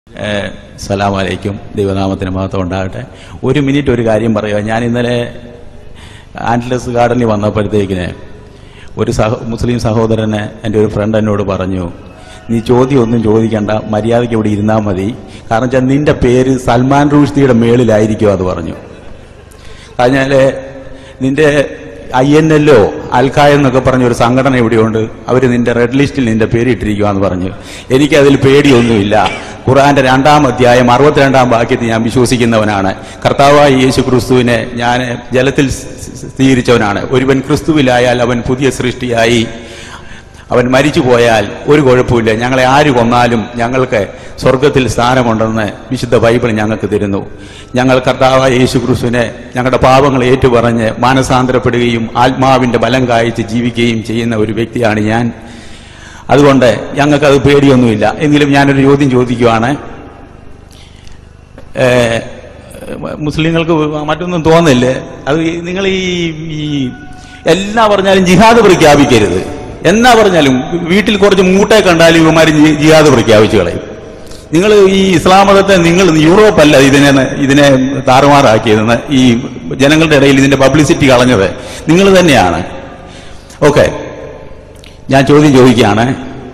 സലാമലൈക്കും ദൈവനാമത്തിന് മഹത്വം ഉണ്ടാകട്ടെ ഒരു മിനിറ്റ് ഒരു കാര്യം പറയുക ഞാൻ ഇന്നലെ ആൻഡ്ലസ് ഗാർഡനിൽ വന്നപ്പോഴത്തേക്കിന് ഒരു സഹ മുസ്ലിം സഹോദരനെ എൻ്റെ ഒരു ഫ്രണ്ട് എന്നോട് പറഞ്ഞു നീ ചോദ്യം ഒന്നും ചോദിക്കണ്ട മര്യാദയ്ക്ക് ഇവിടെ ഇരുന്നാൽ മതി കാരണം വെച്ചാൽ നിന്റെ പേര് സൽമാൻ റൂഷ്ദിയുടെ മേളിലായിരിക്കും അത് പറഞ്ഞു കഴിഞ്ഞാൽ നിന്റെ ഐ എൻ എല്ലോ അൽഖായ എന്നൊക്കെ പറഞ്ഞ ഒരു സംഘടന ഇവിടെയുണ്ട് അവർ നിന്റെ റെഡ് ലിസ്റ്റിൽ നിന്റെ പേര് ഇട്ടിരിക്കുവാന്ന് പറഞ്ഞു എനിക്കതിൽ പേടിയൊന്നുമില്ല ഖുർആന്റെ രണ്ടാം അധ്യായം അറുപത്തിരണ്ടാം വാക്യത്തിൽ ഞാൻ വിശ്വസിക്കുന്നവനാണ് കർത്താവായ യേശു ക്രിസ്തുവിനെ ഞാൻ ജലത്തിൽ സ്ഥിരീകരിച്ചവനാണ് ഒരുവൻ ക്രിസ്തുവിലായാൽ അവൻ പുതിയ സൃഷ്ടിയായി അവൻ മരിച്ചു പോയാൽ ഒരു കുഴപ്പമില്ല ഞങ്ങളെ ആര് കൊന്നാലും ഞങ്ങൾക്ക് സ്വർഗത്തിൽ സ്ഥാനമുണ്ടെന്ന് വിശുദ്ധ ബൈബിൾ ഞങ്ങൾക്ക് തരുന്നു ഞങ്ങൾ കർത്താവായ യേശു ക്രിസ്തുവിനെ ഞങ്ങളുടെ പാപങ്ങൾ ഏറ്റുപറഞ്ഞ് മാനസാന്തരപ്പെടുകയും ആത്മാവിന്റെ ബലം കായ്ച്ച് ജീവിക്കുകയും ചെയ്യുന്ന ഒരു വ്യക്തിയാണ് ഞാൻ അതുകൊണ്ട് ഞങ്ങൾക്കത് പേടിയൊന്നുമില്ല എങ്കിലും ഞാനൊരു ചോദ്യം ചോദിക്കുവാണ് ഏഹ്, മുസ്ലിങ്ങൾക്ക് മറ്റൊന്നും തോന്നില്ലേ അത് ഈ- നിങ്ങൾ ഈ ഈ എന്നാ പറഞ്ഞാലും ജിഹാദ് പ്രഖ്യാപിക്കരുത് എന്നാ പറഞ്ഞാലും വീട്ടിൽ കുറച്ച് മൂട്ടെ കണ്ടാലും ഇവന്മാർ ജി- ജിഹാദ് പ്രഖ്യാപിച്ചു കളയും നിങ്ങൾ ഈ ഇസ്ലാം മതത്തെ നിങ്ങൾ യൂറോപ്പല്ല ഇതിനെ ഇതിനെ താറുമാറാക്കിയതെന്ന് ഈ ജനങ്ങളുടെ ഇടയിൽ ഇതിന്റെ പബ്ലിസിറ്റി കളഞ്ഞത് നിങ്ങൾ തന്നെയാണ് ഓക്കെ ഞാൻ ചോദ്യം ചോദിക്കുകയാണ്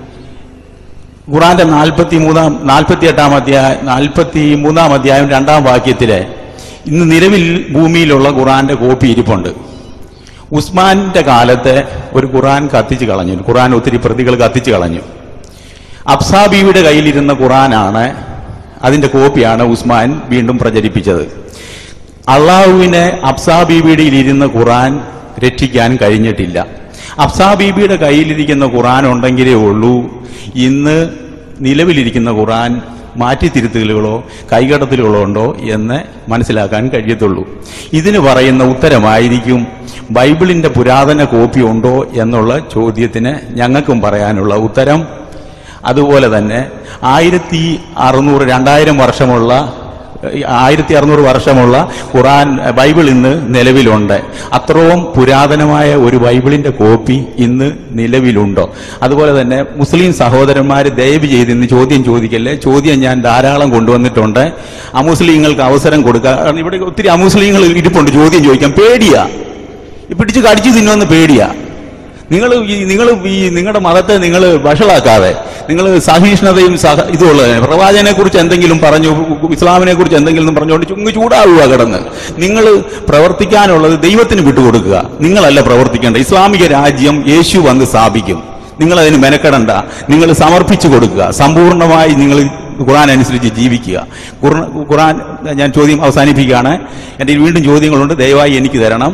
ഖുറാന്റെ നാൽപ്പത്തി മൂന്നാം നാൽപ്പത്തി എട്ടാം അധ്യായ നാൽപ്പത്തി മൂന്നാം അധ്യായം രണ്ടാം വാക്യത്തില് ഇന്ന് നിലവിൽ ഭൂമിയിലുള്ള ഖുറാന്റെ കോപ്പി ഇരിപ്പുണ്ട് ഉസ്മാന്റെ കാലത്ത് ഒരു ഖുറാൻ കത്തിച്ചു കളഞ്ഞു ഖുറാൻ ഒത്തിരി പ്രതികൾ കത്തിച്ചു കളഞ്ഞു അബ്സാബീവിയുടെ കയ്യിലിരുന്ന ഖുറാനാണ് അതിന്റെ കോപ്പിയാണ് ഉസ്മാൻ വീണ്ടും പ്രചരിപ്പിച്ചത് അള്ളാഹുവിനെ അബ്സാബീബിയുടെ ഇരുന്ന ഖുറാൻ രക്ഷിക്കാൻ കഴിഞ്ഞിട്ടില്ല അബ്സാബീബിയുടെ കയ്യിലിരിക്കുന്ന ഖുറാൻ ഉണ്ടെങ്കിലേ ഉള്ളൂ ഇന്ന് നിലവിലിരിക്കുന്ന ഖുറാൻ മാറ്റിത്തിരുത്തലുകളോ കൈകടത്തലുകളോ ഉണ്ടോ എന്ന് മനസ്സിലാക്കാൻ കഴിയത്തുള്ളൂ ഇതിന് പറയുന്ന ഉത്തരമായിരിക്കും ബൈബിളിന്റെ പുരാതന കോപ്പി ഉണ്ടോ എന്നുള്ള ചോദ്യത്തിന് ഞങ്ങൾക്കും പറയാനുള്ള ഉത്തരം അതുപോലെ തന്നെ ആയിരത്തി അറുന്നൂറ് രണ്ടായിരം വർഷമുള്ള ആയിരത്തി അറുന്നൂറ് വർഷമുള്ള ഖുറാൻ ബൈബിൾ ഇന്ന് നിലവിലുണ്ട് അത്രയും പുരാതനമായ ഒരു ബൈബിളിന്റെ കോപ്പി ഇന്ന് നിലവിലുണ്ടോ അതുപോലെ തന്നെ മുസ്ലിം സഹോദരന്മാർ ദയവ് ചെയ്ത് ഇന്ന് ചോദ്യം ചോദിക്കല്ലേ ചോദ്യം ഞാൻ ധാരാളം കൊണ്ടുവന്നിട്ടുണ്ട് അമുസ്ലിങ്ങൾക്ക് അവസരം കൊടുക്കുക കാരണം ഇവിടെ ഒത്തിരി അമുസ്ലിങ്ങൾ ഇരിപ്പുണ്ട് ചോദ്യം ചോദിക്കാൻ പേടിയാ ഈ പിടിച്ച് കടിച്ചു തിന്നുമെന്ന് പേടിയാ നിങ്ങൾ ഈ നിങ്ങൾ ഈ നിങ്ങളുടെ മതത്തെ നിങ്ങൾ വഷളാക്കാതെ നിങ്ങൾ സഹിഷ്ണുതയും സഹ ഇതുള്ള പ്രവാചകനെ കുറിച്ച് എന്തെങ്കിലും പറഞ്ഞു ഇസ്ലാമിനെ കുറിച്ച് എന്തെങ്കിലും പറഞ്ഞുകൊണ്ട് ചുങ്ങ് ചൂടാവുക കിടന്ന് നിങ്ങൾ പ്രവർത്തിക്കാനുള്ളത് ദൈവത്തിന് വിട്ടുകൊടുക്കുക നിങ്ങളല്ല പ്രവർത്തിക്കേണ്ട ഇസ്ലാമിക രാജ്യം യേശു വന്ന് സ്ഥാപിക്കും നിങ്ങൾ അതിന് മെനക്കെടണ്ട നിങ്ങൾ സമർപ്പിച്ചു കൊടുക്കുക സമ്പൂർണ്ണമായി നിങ്ങൾ ഖുറാൻ അനുസരിച്ച് ജീവിക്കുക ഖുർആൻ- ഖുറാൻ ഞാൻ ചോദ്യം അവസാനിപ്പിക്കുകയാണ് എൻ്റെ വീണ്ടും ചോദ്യങ്ങളുണ്ട് ദയവായി എനിക്ക് തരണം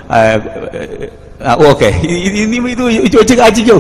ഓക്കെ ഇത് ഇത് വെച്ച് കാച്ചിക്കോ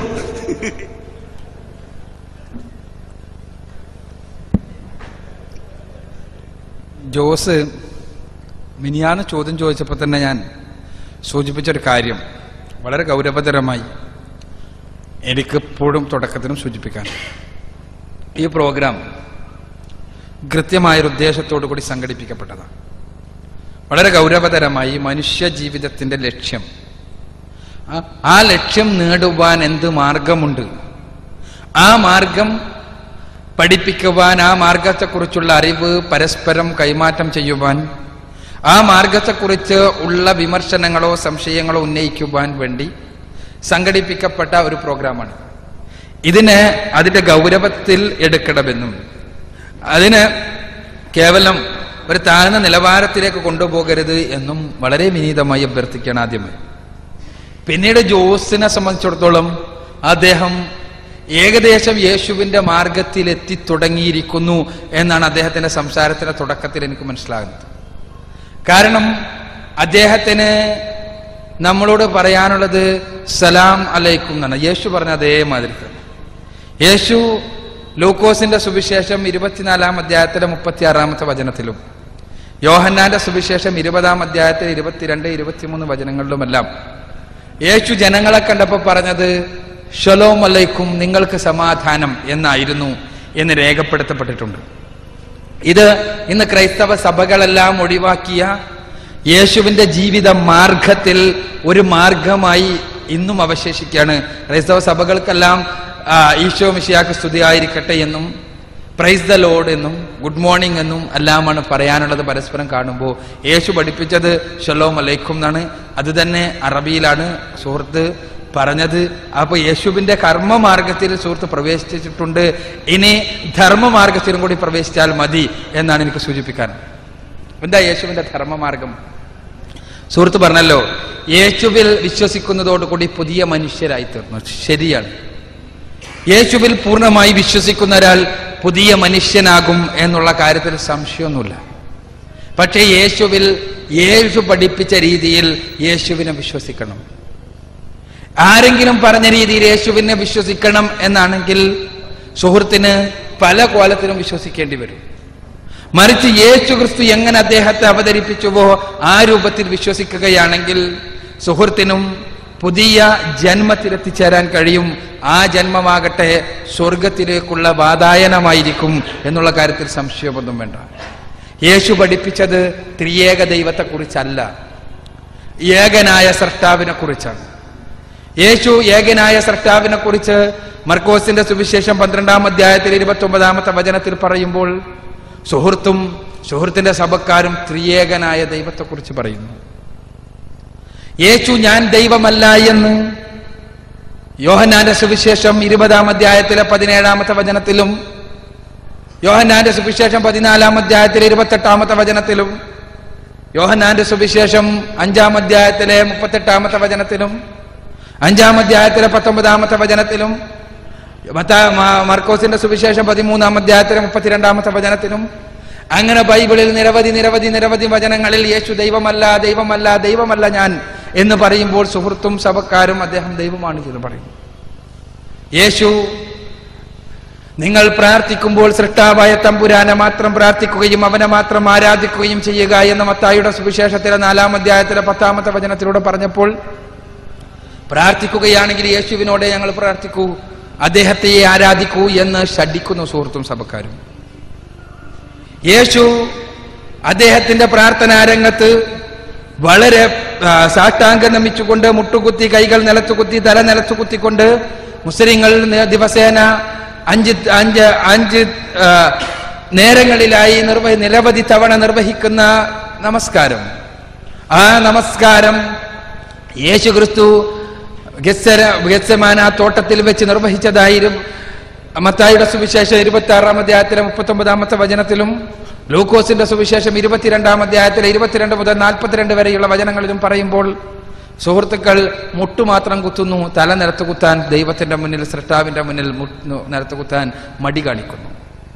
ജോസ് മിനിയാന്ന് ചോദ്യം ചോദിച്ചപ്പോൾ തന്നെ ഞാൻ സൂചിപ്പിച്ചൊരു കാര്യം വളരെ ഗൗരവതരമായി എനിക്കെപ്പോഴും തുടക്കത്തിനും സൂചിപ്പിക്കാൻ ഈ പ്രോഗ്രാം കൃത്യമായൊരു ഉദ്ദേശത്തോടു കൂടി സംഘടിപ്പിക്കപ്പെട്ടതാണ് വളരെ ഗൗരവതരമായി മനുഷ്യ ജീവിതത്തിന്റെ ലക്ഷ്യം ആ- ആ ലക്ഷ്യം നേടുവാൻ എന്ത് മാർഗമുണ്ട് ആ മാർഗം പഠിപ്പിക്കുവാൻ ആ മാർഗത്തെക്കുറിച്ചുള്ള അറിവ് പരസ്പരം കൈമാറ്റം ചെയ്യുവാൻ ആ മാർഗത്തെക്കുറിച്ച് ഉള്ള വിമർശനങ്ങളോ സംശയങ്ങളോ ഉന്നയിക്കുവാൻ വേണ്ടി സംഘടിപ്പിക്കപ്പെട്ട ഒരു പ്രോഗ്രാമാണ് ഇതിന് അതിന്റെ ഗൗരവത്തിൽ എടുക്കണമെന്നും അതിന് കേവലം ഒരു താഴ്ന്ന നിലവാരത്തിലേക്ക് കൊണ്ടുപോകരുത് എന്നും വളരെ വിനീതമായി അഭ്യർത്ഥിക്കുകയാണ് ആദ്യമായി പിന്നീട് ജോസിനെ സംബന്ധിച്ചിടത്തോളം അദ്ദേഹം ഏകദേശം യേശുവിന്റെ മാർഗത്തിൽ എത്തി തുടങ്ങിയിരിക്കുന്നു എന്നാണ് അദ്ദേഹത്തിന്റെ സംസാരത്തിന്റെ തുടക്കത്തിൽ എനിക്ക് മനസ്സിലാകുന്നത് കാരണം അദ്ദേഹത്തിന് നമ്മളോട് പറയാനുള്ളത് സലാം അലൈക്കും എന്നാണ് യേശു പറഞ്ഞ അതേമാതിരി തന്നെ യേശു ലൂക്കോസിന്റെ സുവിശേഷം ഇരുപത്തിനാലാം അധ്യായത്തിലെ മുപ്പത്തിയാറാമത്തെ വചനത്തിലും യോഹന്നാന്റെ സുവിശേഷം ഇരുപതാം അധ്യായത്തിൽ ഇരുപത്തിരണ്ട് ഇരുപത്തിമൂന്ന് വചനങ്ങളിലുമെല്ലാം യേശു ജനങ്ങളെ കണ്ടപ്പോൾ പറഞ്ഞത് ഷലോം അലൈക്കും നിങ്ങൾക്ക് സമാധാനം എന്നായിരുന്നു എന്ന് രേഖപ്പെടുത്തപ്പെട്ടിട്ടുണ്ട് ഇത് ഇന്ന് ക്രൈസ്തവ സഭകളെല്ലാം ഒഴിവാക്കിയ യേശുവിന്റെ ജീവിത മാർഗത്തിൽ ഒരു മാർഗമായി ഇന്നും അവശേഷിക്കുകയാണ് ക്രൈസ്തവ സഭകൾക്കെല്ലാം ആ, ഈശോ മിശിയാക്ക് സ്തുതിയായിരിക്കട്ടെ എന്നും പ്രൈസ് ദ ലോഡ് എന്നും ഗുഡ് മോർണിംഗ് എന്നും എല്ലാമാണ് പറയാനുള്ളത് പരസ്പരം കാണുമ്പോൾ യേശു പഠിപ്പിച്ചത് ഷലോം അലൈക്കും എന്നാണ് അത് തന്നെ അറബിയിലാണ് സുഹൃത്ത് പറഞ്ഞത് അപ്പൊ യേശുവിന്റെ കർമ്മമാർഗത്തിൽ സുഹൃത്ത് പ്രവേശിച്ചിട്ടുണ്ട് ഇനി ധർമ്മമാർഗത്തിലും കൂടി പ്രവേശിച്ചാൽ മതി എന്നാണ് എനിക്ക് സൂചിപ്പിക്കാൻ എന്താ യേശുവിന്റെ ധർമ്മമാർഗം സുഹൃത്ത് പറഞ്ഞല്ലോ യേശുവിൽ വിശ്വസിക്കുന്നതോടുകൂടി പുതിയ മനുഷ്യരായി തീർന്നു ശരിയാണ് യേശുവിൽ പൂർണ്ണമായി വിശ്വസിക്കുന്ന ഒരാൾ പുതിയ മനുഷ്യനാകും എന്നുള്ള കാര്യത്തിൽ സംശയമൊന്നുമില്ല പക്ഷേ യേശുവിൽ യേശു പഠിപ്പിച്ച രീതിയിൽ യേശുവിനെ വിശ്വസിക്കണം ആരെങ്കിലും പറഞ്ഞ രീതിയിൽ യേശുവിനെ വിശ്വസിക്കണം എന്നാണെങ്കിൽ സുഹൃത്തിന് പല കോലത്തിലും വിശ്വസിക്കേണ്ടി വരും മറിച്ച് യേശു ക്രിസ്തു എങ്ങനെ അദ്ദേഹത്തെ അവതരിപ്പിച്ചുവോ ആ രൂപത്തിൽ വിശ്വസിക്കുകയാണെങ്കിൽ സുഹൃത്തിനും പുതിയ ജന്മത്തിലെത്തിച്ചേരാൻ കഴിയും ആ ജന്മമാകട്ടെ സ്വർഗത്തിലേക്കുള്ള വാതായനമായിരിക്കും എന്നുള്ള കാര്യത്തിൽ സംശയമൊന്നും വേണ്ട യേശു പഠിപ്പിച്ചത് ത്രിയേക ദൈവത്തെക്കുറിച്ചല്ല ഏകനായ സൃഷ്ടാവിനെ കുറിച്ചാണ് യേശു ഏകനായ സൃഷ്ടാവിനെ കുറിച്ച് മർക്കോസിന്റെ സുവിശേഷം പന്ത്രണ്ടാം അധ്യായത്തിൽ ഇരുപത്തി ഒമ്പതാമത്തെ വചനത്തിൽ പറയുമ്പോൾ സുഹൃത്തും സുഹൃത്തിന്റെ സഭക്കാരും ത്രിയേകനായ ദൈവത്തെക്കുറിച്ച് പറയുന്നു യേശു ഞാൻ ദൈവമല്ല എന്ന് യോഹന്നാന്റെ സുവിശേഷം ഇരുപതാം അധ്യായത്തിലെ പതിനേഴാമത്തെ വചനത്തിലും യോഹന്നാന്റെ സുവിശേഷം പതിനാലാം അധ്യായത്തിലെ ഇരുപത്തെട്ടാമത്തെ വചനത്തിലും യോഹന്നാന്റെ സുവിശേഷം അഞ്ചാം അധ്യായത്തിലെ മുപ്പത്തെട്ടാമത്തെ വചനത്തിലും അഞ്ചാം അധ്യായത്തിലെ പത്തൊമ്പതാമത്തെ വചനത്തിലും മത്ത- മ- മർക്കോസിന്റെ സുവിശേഷം പതിമൂന്നാം അധ്യായത്തിലെ മുപ്പത്തിരണ്ടാമത്തെ വചനത്തിലും അങ്ങനെ ബൈബിളിൽ നിരവധി നിരവധി നിരവധി വചനങ്ങളിൽ യേശു ദൈവമല്ല ദൈവമല്ല ദൈവമല്ല ഞാൻ എന്ന് പറയുമ്പോൾ സുഹൃത്തും സഭക്കാരും അദ്ദേഹം ദൈവമാണ് എന്ന് പറയും യേശു നിങ്ങൾ പ്രാർത്ഥിക്കുമ്പോൾ സൃഷ്ടാവായ തമ്പുരാനെ മാത്രം പ്രാർത്ഥിക്കുകയും അവനെ മാത്രം ആരാധിക്കുകയും ചെയ്യുക എന്ന് മത്തായിയുടെ സുവിശേഷത്തിലെ നാലാം അധ്യായത്തിലെ പത്താമത്തെ വചനത്തിലൂടെ പറഞ്ഞപ്പോൾ പ്രാർത്ഥിക്കുകയാണെങ്കിൽ യേശുവിനോടെ ഞങ്ങൾ പ്രാർത്ഥിക്കൂ അദ്ദേഹത്തെ ആരാധിക്കൂ എന്ന് ഷഡിക്കുന്നു സുഹൃത്തും സഭക്കാരും യേശു അദ്ദേഹത്തിന്റെ പ്രാർത്ഥനാ രംഗത്ത് വളരെ ആ, സാഷ്ടാംഗം നമിച്ചുകൊണ്ട് മുട്ടുകുത്തി കൈകൾ നിലത്തുകുത്തി തല നിലത്തുകുത്തിക്കൊണ്ട് മുസ്ലിങ്ങൾ ന- ദിവസേന അഞ്ച് അഞ്ച് അഞ്ച് ആ, നേരങ്ങളിലായി നിർവ നിരവധി തവണ നിർവഹിക്കുന്ന നമസ്കാരം ആ നമസ്കാരം യേശു ക്രിസ്തു ഗസ്സര ഗസ്സമാന തോട്ടത്തിൽ വെച്ച് നിർവഹിച്ചതായിരുന്നു മത്തായിയുടെ സുവിശേഷം ഇരുപത്തി ആറാം അധ്യായത്തിലെ മുപ്പത്തി ഒമ്പതാമത്തെ വചനത്തിലും ലൂക്കോസിന്റെ സുവിശേഷം ഇരുപത്തിരണ്ടാം അധ്യായത്തിലെ ഇരുപത്തിരണ്ട് മുതൽ നാൽപ്പത്തിരണ്ട് വരെയുള്ള വചനങ്ങളിലും പറയുമ്പോൾ സുഹൃത്തുക്കൾ മുട്ടുമാത്രം കുത്തുന്നു തല നിലത്ത് കുത്താൻ ദൈവത്തിന്റെ മുന്നിൽ സൃഷ്ടാവിന്റെ മുന്നിൽ മുട്ട് നിലത്ത് കുത്താൻ മടി കാണിക്കുന്നു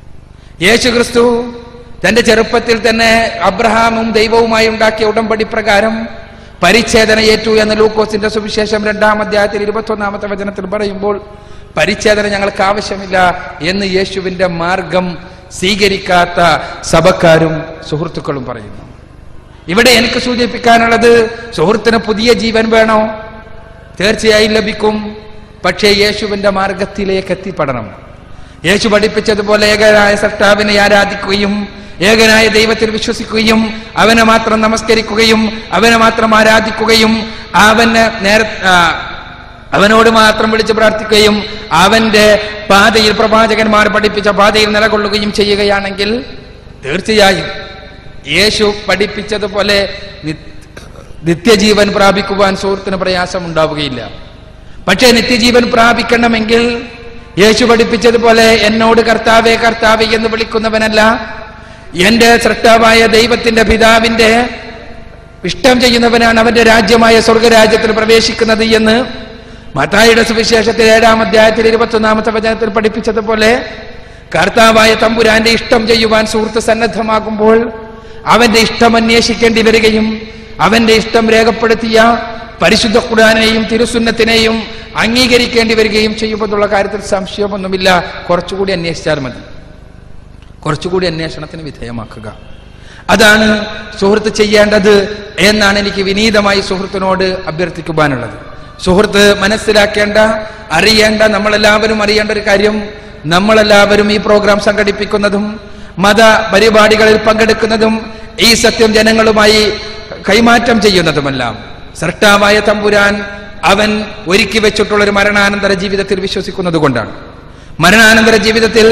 യേശു ക്രിസ്തു തന്റെ ചെറുപ്പത്തിൽ തന്നെ അബ്രഹാമും ദൈവവുമായി ഉണ്ടാക്കിയ ഉടമ്പടി പ്രകാരം പരിച്ഛേദന ഏറ്റു എന്ന് ലൂക്കോസിന്റെ സുവിശേഷം രണ്ടാം അധ്യായത്തിൽ ഇരുപത്തി ഒന്നാമത്തെ വചനത്തിൽ പറയുമ്പോൾ പരിച്ഛേദന ഞങ്ങൾക്ക് ആവശ്യമില്ല എന്ന് യേശുവിന്റെ മാർഗം സ്വീകരിക്കാത്ത സഭക്കാരും സുഹൃത്തുക്കളും പറയുന്നു ഇവിടെ എനിക്ക് സൂചിപ്പിക്കാനുള്ളത് സുഹൃത്തിന് പുതിയ ജീവൻ വേണോ തീർച്ചയായും ലഭിക്കും പക്ഷേ യേശുവിന്റെ മാർഗത്തിലേക്ക് എത്തിപ്പെടണം യേശു പഠിപ്പിച്ചതുപോലെ ഏകനായ സൃഷ്ടാവിനെ ആരാധിക്കുകയും ഏകനായ ദൈവത്തിൽ വിശ്വസിക്കുകയും അവനെ മാത്രം നമസ്കരിക്കുകയും അവനെ മാത്രം ആരാധിക്കുകയും അവന് നേര ആ, അവനോട് മാത്രം വിളിച്ച് പ്രാർത്ഥിക്കുകയും അവന്റെ പാതയിൽ പ്രവാചകന്മാർ പഠിപ്പിച്ച പാതയിൽ നിലകൊള്ളുകയും ചെയ്യുകയാണെങ്കിൽ തീർച്ചയായും യേശു പഠിപ്പിച്ചതുപോലെ നി- നിത്യജീവൻ പ്രാപിക്കുവാൻ സുഹൃത്തിന് പ്രയാസം ഉണ്ടാവുകയില്ല പക്ഷേ നിത്യജീവൻ പ്രാപിക്കണമെങ്കിൽ യേശു പഠിപ്പിച്ചതുപോലെ എന്നോട് കർത്താവേ കർത്താവേ എന്ന് വിളിക്കുന്നവനല്ല എന്റെ സൃഷ്ടാവായ ദൈവത്തിന്റെ പിതാവിന്റെ ഇഷ്ടം ചെയ്യുന്നവനാണ് അവന്റെ രാജ്യമായ സ്വർഗരാജ്യത്തിൽ പ്രവേശിക്കുന്നത് എന്ന് മത്തായിയുടെ സുവിശേഷത്തിൽ ഏഴാം അധ്യായത്തിൽ ഇരുപത്തൊന്നാമത്തെ വചനത്തിൽ പഠിപ്പിച്ചതുപോലെ കർത്താവായ തമ്പുരാന്റെ ഇഷ്ടം ചെയ്യുവാൻ സുഹൃത്ത് സന്നദ്ധമാകുമ്പോൾ അവന്റെ ഇഷ്ടം അന്വേഷിക്കേണ്ടി വരികയും അവന്റെ ഇഷ്ടം രേഖപ്പെടുത്തിയ പരിശുദ്ധ ഖുർആനെയും തിരുസുന്നത്തിനെയും അംഗീകരിക്കേണ്ടി വരികയും ചെയ്യുമെന്നുള്ള കാര്യത്തിൽ സംശയമൊന്നുമില്ല കുറച്ചുകൂടി അന്വേഷിച്ചാൽ മതി കുറച്ചുകൂടി അന്വേഷണത്തിന് വിധേയമാക്കുക അതാണ് സുഹൃത്ത് ചെയ്യേണ്ടത് എന്നാണ് എനിക്ക് വിനീതമായി സുഹൃത്തിനോട് അഭ്യർത്ഥിക്കുവാനുള്ളത് സുഹൃത്ത് മനസ്സിലാക്കേണ്ട അറിയേണ്ട നമ്മളെല്ലാവരും അറിയേണ്ട ഒരു കാര്യം നമ്മളെല്ലാവരും ഈ പ്രോഗ്രാം സംഘടിപ്പിക്കുന്നതും മത പരിപാടികളിൽ പങ്കെടുക്കുന്നതും ഈ സത്യം ജനങ്ങളുമായി കൈമാറ്റം ചെയ്യുന്നതുമെല്ലാം സൃഷ്ടാവായ തമ്പുരാൻ അവൻ ഒരുക്കി വെച്ചിട്ടുള്ള ഒരു മരണാനന്തര ജീവിതത്തിൽ വിശ്വസിക്കുന്നത് കൊണ്ടാണ് മരണാനന്തര ജീവിതത്തിൽ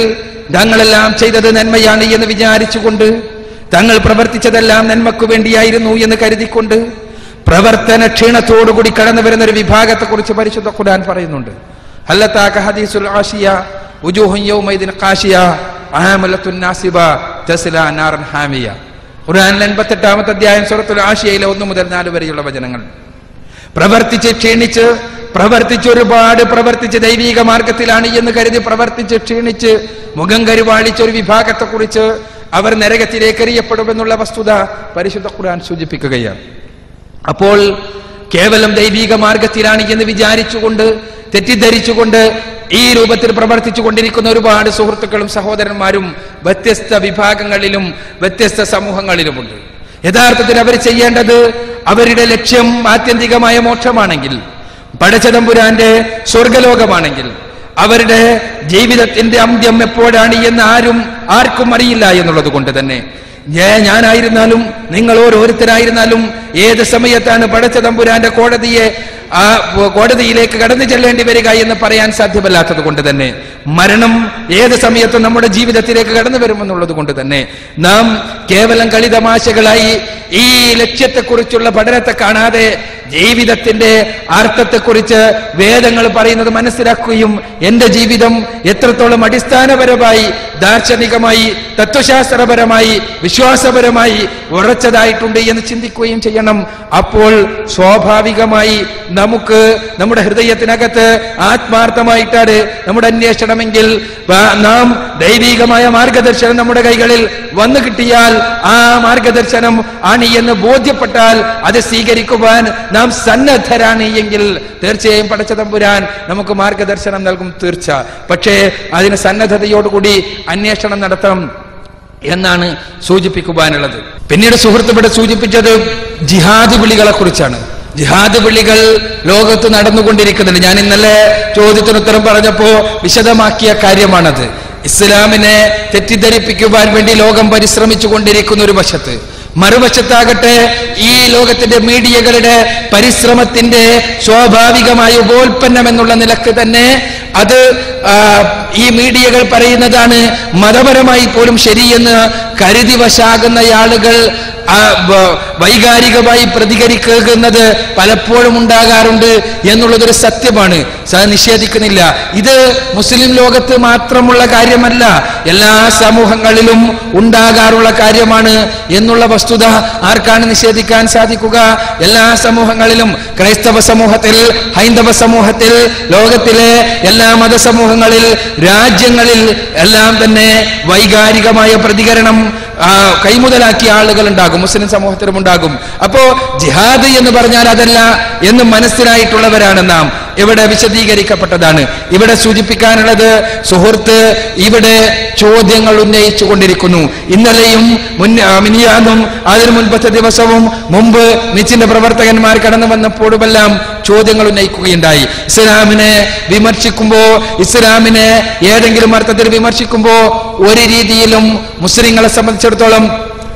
തങ്ങളെല്ലാം ചെയ്തത് നന്മയാണ് എന്ന് വിചാരിച്ചുകൊണ്ട് തങ്ങൾ പ്രവർത്തിച്ചതെല്ലാം നന്മക്കു വേണ്ടിയായിരുന്നു എന്ന് കരുതിക്കൊണ്ട് പ്രവർത്തന ക്ഷീണത്തോടുകൂടി കടന്നു വരുന്ന ഒരു വിഭാഗത്തെ കുറിച്ച് പരിശുദ്ധ ഖുർആൻ പറയുന്നുണ്ട് ഹല്ലത്താക ഹദീസുൽ ആശിയ ഉജൂഹുൻ യൗമൈദിൻ ഖാശിയ ആമലത്തുൻ നാസിബ തസ്ല നാറൻ ഹാമിയ ഖുർആനിലെ എൺപത്തെട്ടാമത്തെ അധ്യായം സൂറത്തുൽ ആശിയയിലെ ഒന്ന് മുതൽ നാല് വരെയുള്ള വചനങ്ങൾ പ്രവർത്തിച്ച് ക്ഷീണിച്ച് പ്രവർത്തിച്ച് ഒരുപാട് പ്രവർത്തിച്ച് ദൈവിക മാർഗത്തിലാണ് എന്ന് കരുതി പ്രവർത്തിച്ച് ക്ഷീണിച്ച് മുഖം കരുവാളിച്ച ഒരു വിഭാഗത്തെ കുറിച്ച് അവർ നരകത്തിലേക്ക് എറിയപ്പെടുമെന്നുള്ള വസ്തുത പരിശുദ്ധ ഖുർആൻ സൂചിപ്പിക്കുകയാണ് അപ്പോൾ കേവലം ദൈവിക മാർഗത്തിലാണ് എന്ന് വിചാരിച്ചുകൊണ്ട് തെറ്റിദ്ധരിച്ചുകൊണ്ട് ഈ രൂപത്തിൽ പ്രവർത്തിച്ചു കൊണ്ടിരിക്കുന്ന ഒരുപാട് സുഹൃത്തുക്കളും സഹോദരന്മാരും വ്യത്യസ്ത വിഭാഗങ്ങളിലും വ്യത്യസ്ത സമൂഹങ്ങളിലുമുണ്ട് യഥാർത്ഥത്തിൽ അവർ ചെയ്യേണ്ടത് അവരുടെ ലക്ഷ്യം ആത്യന്തികമായ മോക്ഷമാണെങ്കിൽ പടച്ചതമ്പുരാന്റെ സ്വർഗലോകമാണെങ്കിൽ അവരുടെ ജീവിതത്തിന്റെ അന്ത്യം എപ്പോഴാണ് എന്ന് ആരും ആർക്കും അറിയില്ല എന്നുള്ളത് കൊണ്ട് തന്നെ ഞാ- ഞാനായിരുന്നാലും നിങ്ങൾ ഓരോരുത്തരായിരുന്നാലും ഏത് സമയത്താണ് പടച്ചതമ്പുരാന്റെ കോടതിയെ ആ കോടതിയിലേക്ക് കടന്നു ചെല്ലേണ്ടി വരിക എന്ന് പറയാൻ സാധ്യമല്ലാത്തത് കൊണ്ട് തന്നെ മരണം ഏത് സമയത്തും നമ്മുടെ ജീവിതത്തിലേക്ക് കടന്നു വരുമെന്നുള്ളത് കൊണ്ട് തന്നെ നാം കേവലം കളിതമാശകളായി ഈ ലക്ഷ്യത്തെക്കുറിച്ചുള്ള പഠനത്തെ കാണാതെ ജീവിതത്തിന്റെ അർത്ഥത്തെക്കുറിച്ച് വേദങ്ങൾ പറയുന്നത് മനസ്സിലാക്കുകയും എന്റെ ജീവിതം എത്രത്തോളം അടിസ്ഥാനപരമായി ദാർശനികമായി തത്വശാസ്ത്രപരമായി വിശ്വാസപരമായി ഉറച്ചതായിട്ടുണ്ട് എന്ന് ചിന്തിക്കുകയും ചെയ്യണം അപ്പോൾ സ്വാഭാവികമായി നമുക്ക് നമ്മുടെ ഹൃദയത്തിനകത്ത് ആത്മാർത്ഥമായിട്ടാണ് നമ്മുടെ അന്വേഷണമെങ്കിൽ വ- നാം ദൈവികമായ മാർഗദർശനം നമ്മുടെ കൈകളിൽ വന്നു കിട്ടിയാൽ ആ മാർഗദർശനം ആണ് എന്ന് ബോധ്യപ്പെട്ടാൽ അത് സ്വീകരിക്കുവാൻ നാം സന്നദ്ധരാണ് എങ്കിൽ തീർച്ചയായും പടച്ച തമ്പുരാൻ നമുക്ക് മാർഗദർശനം നൽകും തീർച്ച പക്ഷേ അതിന് സന്നദ്ധതയോടുകൂടി അന്വേഷണം നടത്തണം എന്നാണ് സൂചിപ്പിക്കുവാനുള്ളത് പിന്നീട് സുഹൃത്ത് ഇവിടെ സൂചിപ്പിച്ചത് ജിഹാദ് വിളികളെ കുറിച്ചാണ് ജിഹാദ് വിളികൾ ലോകത്ത് നടന്നുകൊണ്ടിരിക്കുന്നുണ്ട് ഞാൻ ഇന്നലെ ചോദ്യത്തിന് ഉത്തരം പറഞ്ഞപ്പോ വിശദമാക്കിയ കാര്യമാണത് ഇസ്ലാമിനെ തെറ്റിദ്ധരിപ്പിക്കുവാൻ വേണ്ടി ലോകം പരിശ്രമിച്ചു കൊണ്ടിരിക്കുന്ന ഒരു വശത്ത് മറുവശത്താകട്ടെ ഈ ലോകത്തിന്റെ മീഡിയകളുടെ പരിശ്രമത്തിന്റെ സ്വാഭാവികമായ ഉപോൽപ്പന്നം എന്നുള്ള നിലക്ക് തന്നെ അത് ആ, ഈ മീഡിയകൾ പറയുന്നതാണ് മതപരമായി പോലും ശരിയെന്ന് കരുതി വശാകുന്ന ആളുകൾ ആ, വ- വൈകാരികമായി പ്രതികരിക്കുന്നത് പലപ്പോഴും ഉണ്ടാകാറുണ്ട് എന്നുള്ളതൊരു സത്യമാണ് സ നിഷേധിക്കുന്നില്ല ഇത് മുസ്ലിം ലോകത്ത് മാത്രമുള്ള കാര്യമല്ല എല്ലാ സമൂഹങ്ങളിലും ഉണ്ടാകാറുള്ള കാര്യമാണ് എന്നുള്ള വസ്തുത ആർക്കാണ് നിഷേധിക്കാൻ സാധിക്കുക എല്ലാ സമൂഹങ്ങളിലും ക്രൈസ്തവ സമൂഹത്തിൽ ഹൈന്ദവ സമൂഹത്തിൽ ലോകത്തിലെ എല്ലാ മതസമൂഹങ്ങളിൽ രാജ്യങ്ങളിൽ എല്ലാം തന്നെ വൈകാരികമായ പ്രതികരണം ആ, കൈമുതലാക്കിയ ആളുകൾ ഉണ്ടാകും മുസ്ലിം സമൂഹത്തിലും ഉണ്ടാകും അപ്പോ ജിഹാദ് എന്ന് പറഞ്ഞാൽ അതല്ല എന്ന് മനസ്സിലായിട്ടുള്ളവരാണ് നാം ഇവിടെ വിശദീകരിക്കപ്പെട്ടതാണ് ഇവിടെ സൂചിപ്പിക്കാനുള്ളത് സുഹൃത്ത് ഇവിടെ ചോദ്യങ്ങൾ ഉന്നയിച്ചു കൊണ്ടിരിക്കുന്നു ഇന്നലെയും മുൻ- ആ, മിനിയാന്നും അതിനു മുൻപത്തെ ദിവസവും മുമ്പ് നിച്ചിന്റെ പ്രവർത്തകന്മാർ കടന്നു വന്നപ്പോഴുമെല്ലാം ചോദ്യങ്ങൾ ഉന്നയിക്കുകയുണ്ടായി ഇസ്ലാമിനെ വിമർശിക്കുമ്പോ ഇസ്ലാമിനെ ഏതെങ്കിലും അർത്ഥത്തിൽ വിമർശിക്കുമ്പോ ഒരു രീതിയിലും മുസ്ലിങ്ങളെ സംബന്ധിച്ചിടത്തോളം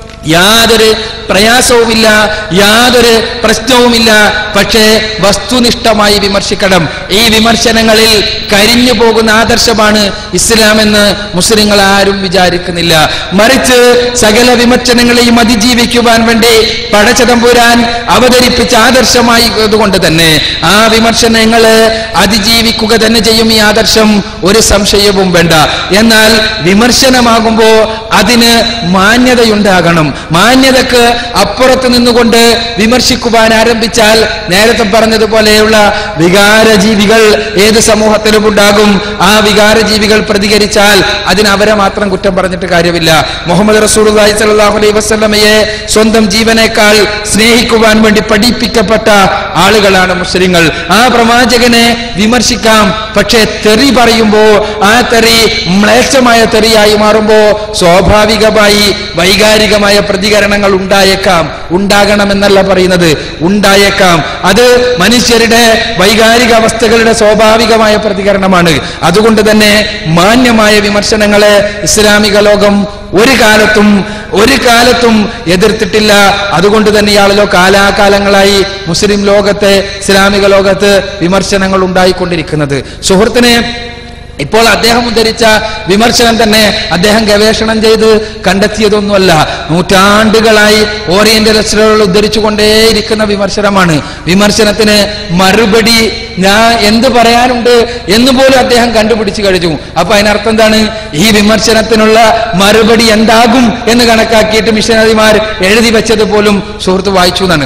യാതൊരു പ്രയാസവുമില്ല യാതൊരു പ്രശ്നവുമില്ല പക്ഷേ വസ്തുനിഷ്ഠമായി വിമർശിക്കണം ഈ വിമർശനങ്ങളിൽ കരിഞ്ഞു പോകുന്ന ആദർശമാണ് ഇസ്ലാം എന്ന് മുസ്ലിങ്ങൾ ആരും വിചാരിക്കുന്നില്ല മറിച്ച് സകല വിമർശനങ്ങളെയും അതിജീവിക്കുവാൻ വേണ്ടി പടച്ചതമ്പുരാൻ അവതരിപ്പിച്ച ആദർശമായി കൊണ്ട് തന്നെ ആ വിമർശനങ്ങള് അതിജീവിക്കുക തന്നെ ചെയ്യും ഈ ആദർശം ഒരു സംശയവും വേണ്ട എന്നാൽ വിമർശനമാകുമ്പോ അതിന് മാന്യതയുണ്ടാകണം മാന്യതക്ക് അപ്പുറത്ത് നിന്നുകൊണ്ട് വിമർശിക്കുവാൻ ആരംഭിച്ചാൽ നേരത്തെ പറഞ്ഞതുപോലെയുള്ള വികാരജീവികൾ ഏത് സമൂഹത്തിലും ഉണ്ടാകും ആ വികാരജീവികൾ പ്രതികരിച്ചാൽ അതിന് അവരെ മാത്രം കുറ്റം പറഞ്ഞിട്ട് കാര്യമില്ല മുഹമ്മദ് റസൂലുള്ളാഹി സ്വല്ലല്ലാഹു അലൈഹി വസല്ലമയെ സ്വന്തം ജീവനേക്കാൾ സ്നേഹിക്കുവാൻ വേണ്ടി പഠിപ്പിക്കപ്പെട്ട ആളുകളാണ് മുസ്ലിങ്ങൾ ആ പ്രവാചകനെ വിമർശിക്കാം പക്ഷേ തെറി പറയുമ്പോ ആ തെറി മ്ലേച്ഛമായ തെറിയായി മാറുമ്പോ സ്വാഭാവികമായി വൈകാരികമായ പ്രതികരണങ്ങൾ ഉണ്ടായേക്കാം ഉണ്ടാകണമെന്നല്ല പറയുന്നത് ഉണ്ടായേക്കാം അത് മനുഷ്യരുടെ വൈകാരിക അവസ്ഥകളുടെ സ്വാഭാവികമായ പ്രതികരണമാണ് അതുകൊണ്ട് തന്നെ മാന്യമായ വിമർശനങ്ങളെ ഇസ്ലാമിക ലോകം ഒരു കാലത്തും ഒരു കാലത്തും എതിർത്തിട്ടില്ല അതുകൊണ്ട് തന്നെയാണല്ലോ കാലാകാലങ്ങളായി മുസ്ലിം ലോകത്തെ ഇസ്ലാമിക ലോകത്ത് വിമർശനങ്ങൾ ഉണ്ടായിക്കൊണ്ടിരിക്കുന്നത് സുഹൃത്തിനെ ഇപ്പോൾ അദ്ദേഹം ഉദ്ധരിച്ച വിമർശനം തന്നെ അദ്ദേഹം ഗവേഷണം ചെയ്ത് കണ്ടെത്തിയതൊന്നുമല്ല നൂറ്റാണ്ടുകളായി ഓറിയന്റലിസ്റ്റുകൾ ഉദ്ധരിച്ചുകൊണ്ടേയിരിക്കുന്ന വിമർശനമാണ് വിമർശനത്തിന് മറുപടി ഞാൻ എന്ത് പറയാനുണ്ട് എന്ന് പോലും അദ്ദേഹം കണ്ടുപിടിച്ചു കഴിഞ്ഞു അപ്പൊ അതിനർത്ഥം എന്താണ് ഈ വിമർശനത്തിനുള്ള മറുപടി എന്താകും എന്ന് കണക്കാക്കിയിട്ട് മിഷനറിമാർ എഴുതി വെച്ചത് പോലും സുഹൃത്ത് വായിച്ചു എന്നാണ്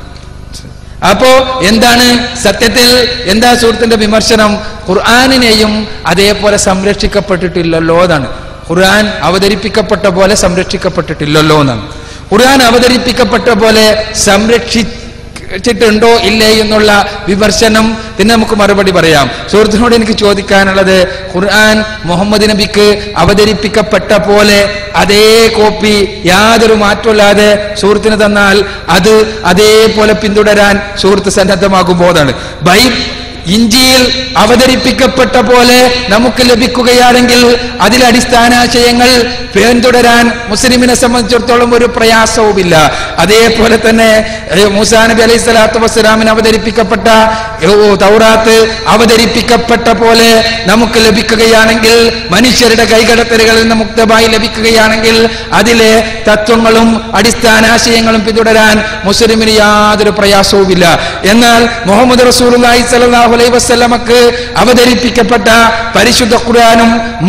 അപ്പോ എന്താണ് സത്യത്തിൽ എന്താ സുഹൃത്തിന്റെ വിമർശനം ഖുർആാനിനെയും അതേപോലെ സംരക്ഷിക്കപ്പെട്ടിട്ടില്ലല്ലോ എന്നാണ് ഖുർആൻ അവതരിപ്പിക്കപ്പെട്ട പോലെ സംരക്ഷിക്കപ്പെട്ടിട്ടില്ലല്ലോ എന്നാണ് ഖുർആൻ അവതരിപ്പിക്കപ്പെട്ട പോലെ സംരക്ഷിച്ചിട്ടുണ്ടോ ഇല്ലേ എന്നുള്ള വിമർശനം പിന്നെ നമുക്ക് മറുപടി പറയാം സുഹൃത്തിനോട് എനിക്ക് ചോദിക്കാനുള്ളത് ഖുർആൻ മുഹമ്മദ് നബിക്ക് അവതരിപ്പിക്കപ്പെട്ട പോലെ അതേ കോപ്പി യാതൊരു മാറ്റമില്ലാതെ സുഹൃത്തിന് തന്നാൽ അത് അതേപോലെ പിന്തുടരാൻ സുഹൃത്ത് സന്നദ്ധമാകുമ്പോഴാണ് ബൈ ഇഞ്ചിയിൽ അവതരിപ്പിക്കപ്പെട്ട പോലെ നമുക്ക് ലഭിക്കുകയാണെങ്കിൽ അതിലെ അടിസ്ഥാനാശയങ്ങൾ പിന്തുടരാൻ മുസ്ലിമിനെ സംബന്ധിച്ചിടത്തോളം ഒരു പ്രയാസവുമില്ല അതേപോലെ തന്നെ ഏഹ്, മൂസാ നബി അലൈഹി സ്വലാത്തു വസ്സലാമിന് അവതരിപ്പിക്കപ്പെട്ട ഏഹ്, തൗറാത്ത് അവതരിപ്പിക്കപ്പെട്ട പോലെ നമുക്ക് ലഭിക്കുകയാണെങ്കിൽ മനുഷ്യരുടെ കൈകടത്തലുകളിൽ നിന്ന് മുക്തമായി ലഭിക്കുകയാണെങ്കിൽ അതിലെ തത്വങ്ങളും അടിസ്ഥാനാശയങ്ങളും പിന്തുടരാൻ മുസ്ലിമിന് യാതൊരു പ്രയാസവുമില്ല എന്നാൽ മുഹമ്മദ് റസൂലുള്ളാഹി സ്വല്ലല്ലാഹു അലൈഹി വസല്ലമക്ക് അവതരിപ്പിക്കപ്പെട്ട പരിശുദ്ധ ഖുർആനും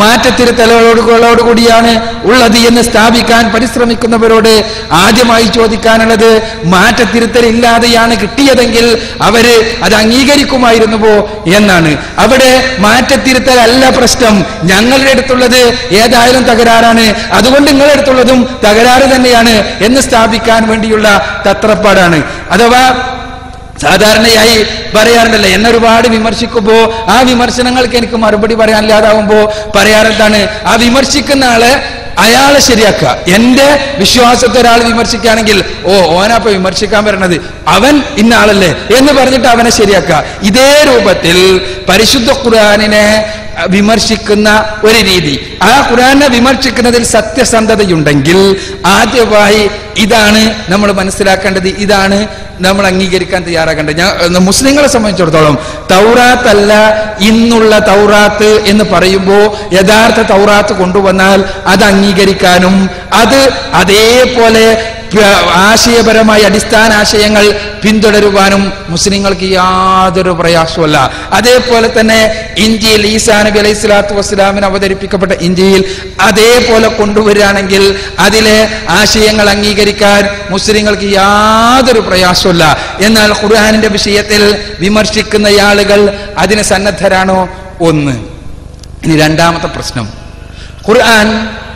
മാറ്റത്തിരുത്തലോടുകൂടിയാണ് ഉള്ളത് എന്ന് സ്ഥാപിക്കാൻ പരിശ്രമിക്കുന്നവരോട് ആദ്യമായി ചോദിക്കാനുള്ളത് മാറ്റത്തിരുത്തൽ ഇല്ലാതെയാണ് കിട്ടിയതെങ്കിൽ അവര് അത് അംഗീകരിക്കുമായിരുന്നുവോ എന്നാണ് അവിടെ മാറ്റത്തിരുത്തൽ അല്ല പ്രശ്നം ഞങ്ങളുടെ അടുത്തുള്ളത് ഏതായാലും തകരാറാണ് അതുകൊണ്ട് നിങ്ങളുടെ അടുത്തുള്ളതും തകരാറ് തന്നെയാണ് എന്ന് സ്ഥാപിക്കാൻ വേണ്ടിയുള്ള തത്രപ്പാടാണ് അഥവാ സാധാരണയായി പറയാറുണ്ടല്ലോ എന്നെ ഒരുപാട് വിമർശിക്കുമ്പോ ആ വിമർശനങ്ങൾക്ക് എനിക്ക് മറുപടി പറയാനില്ലാതാവുമ്പോ പറയാറെന്താണ് ആ വിമർശിക്കുന്ന ആള് അയാളെ ശരിയാക്കുക എന്റെ വിശ്വാസത്തെ ഒരാൾ വിമർശിക്കുകയാണെങ്കിൽ ഓ ഓനാപ്പൊ വിമർശിക്കാൻ വരണത് അവൻ ഇന്ന ആളല്ലേ എന്ന് പറഞ്ഞിട്ട് അവനെ ശരിയാക്കുക ഇതേ രൂപത്തിൽ പരിശുദ്ധ ഖുർആാനിനെ വിമർശിക്കുന്ന ഒരു രീതി ആ ഖുർആനെ വിമർശിക്കുന്നതിൽ സത്യസന്ധതയുണ്ടെങ്കിൽ ആദ്യമായി ഇതാണ് നമ്മൾ മനസ്സിലാക്കേണ്ടത് ഇതാണ് നമ്മൾ അംഗീകരിക്കാൻ തയ്യാറാക്കേണ്ടത് ഞാൻ മുസ്ലിങ്ങളെ സംബന്ധിച്ചിടത്തോളം തൗറാത്ത് അല്ല ഇന്നുള്ള തൗറാത്ത് എന്ന് പറയുമ്പോൾ യഥാർത്ഥ തൗറാത്ത് കൊണ്ടുവന്നാൽ അത് അംഗീകരിക്കാനും അത് അതേപോലെ പ്ര- ആശയപരമായ അടിസ്ഥാന ആശയങ്ങൾ പിന്തുടരുവാനും മുസ്ലിങ്ങൾക്ക് യാതൊരു പ്രയാസമല്ല അതേപോലെ തന്നെ ഇന്ത്യയിൽ ഈസാ നബി അലൈഹി സ്വലാത്തു വസ്സലാമിന് അവതരിപ്പിക്കപ്പെട്ട ഇന്ത്യയിൽ അതേപോലെ കൊണ്ടുവരികയാണെങ്കിൽ അതിലെ ആശയങ്ങൾ അംഗീകരിക്കാൻ മുസ്ലിങ്ങൾക്ക് യാതൊരു പ്രയാസമില്ല എന്നാൽ ഖുർആാനിന്റെ വിഷയത്തിൽ വിമർശിക്കുന്ന ആളുകൾ അതിന് സന്നദ്ധരാണോ ഒന്ന് ഇനി രണ്ടാമത്തെ പ്രശ്നം ഖുർആൻ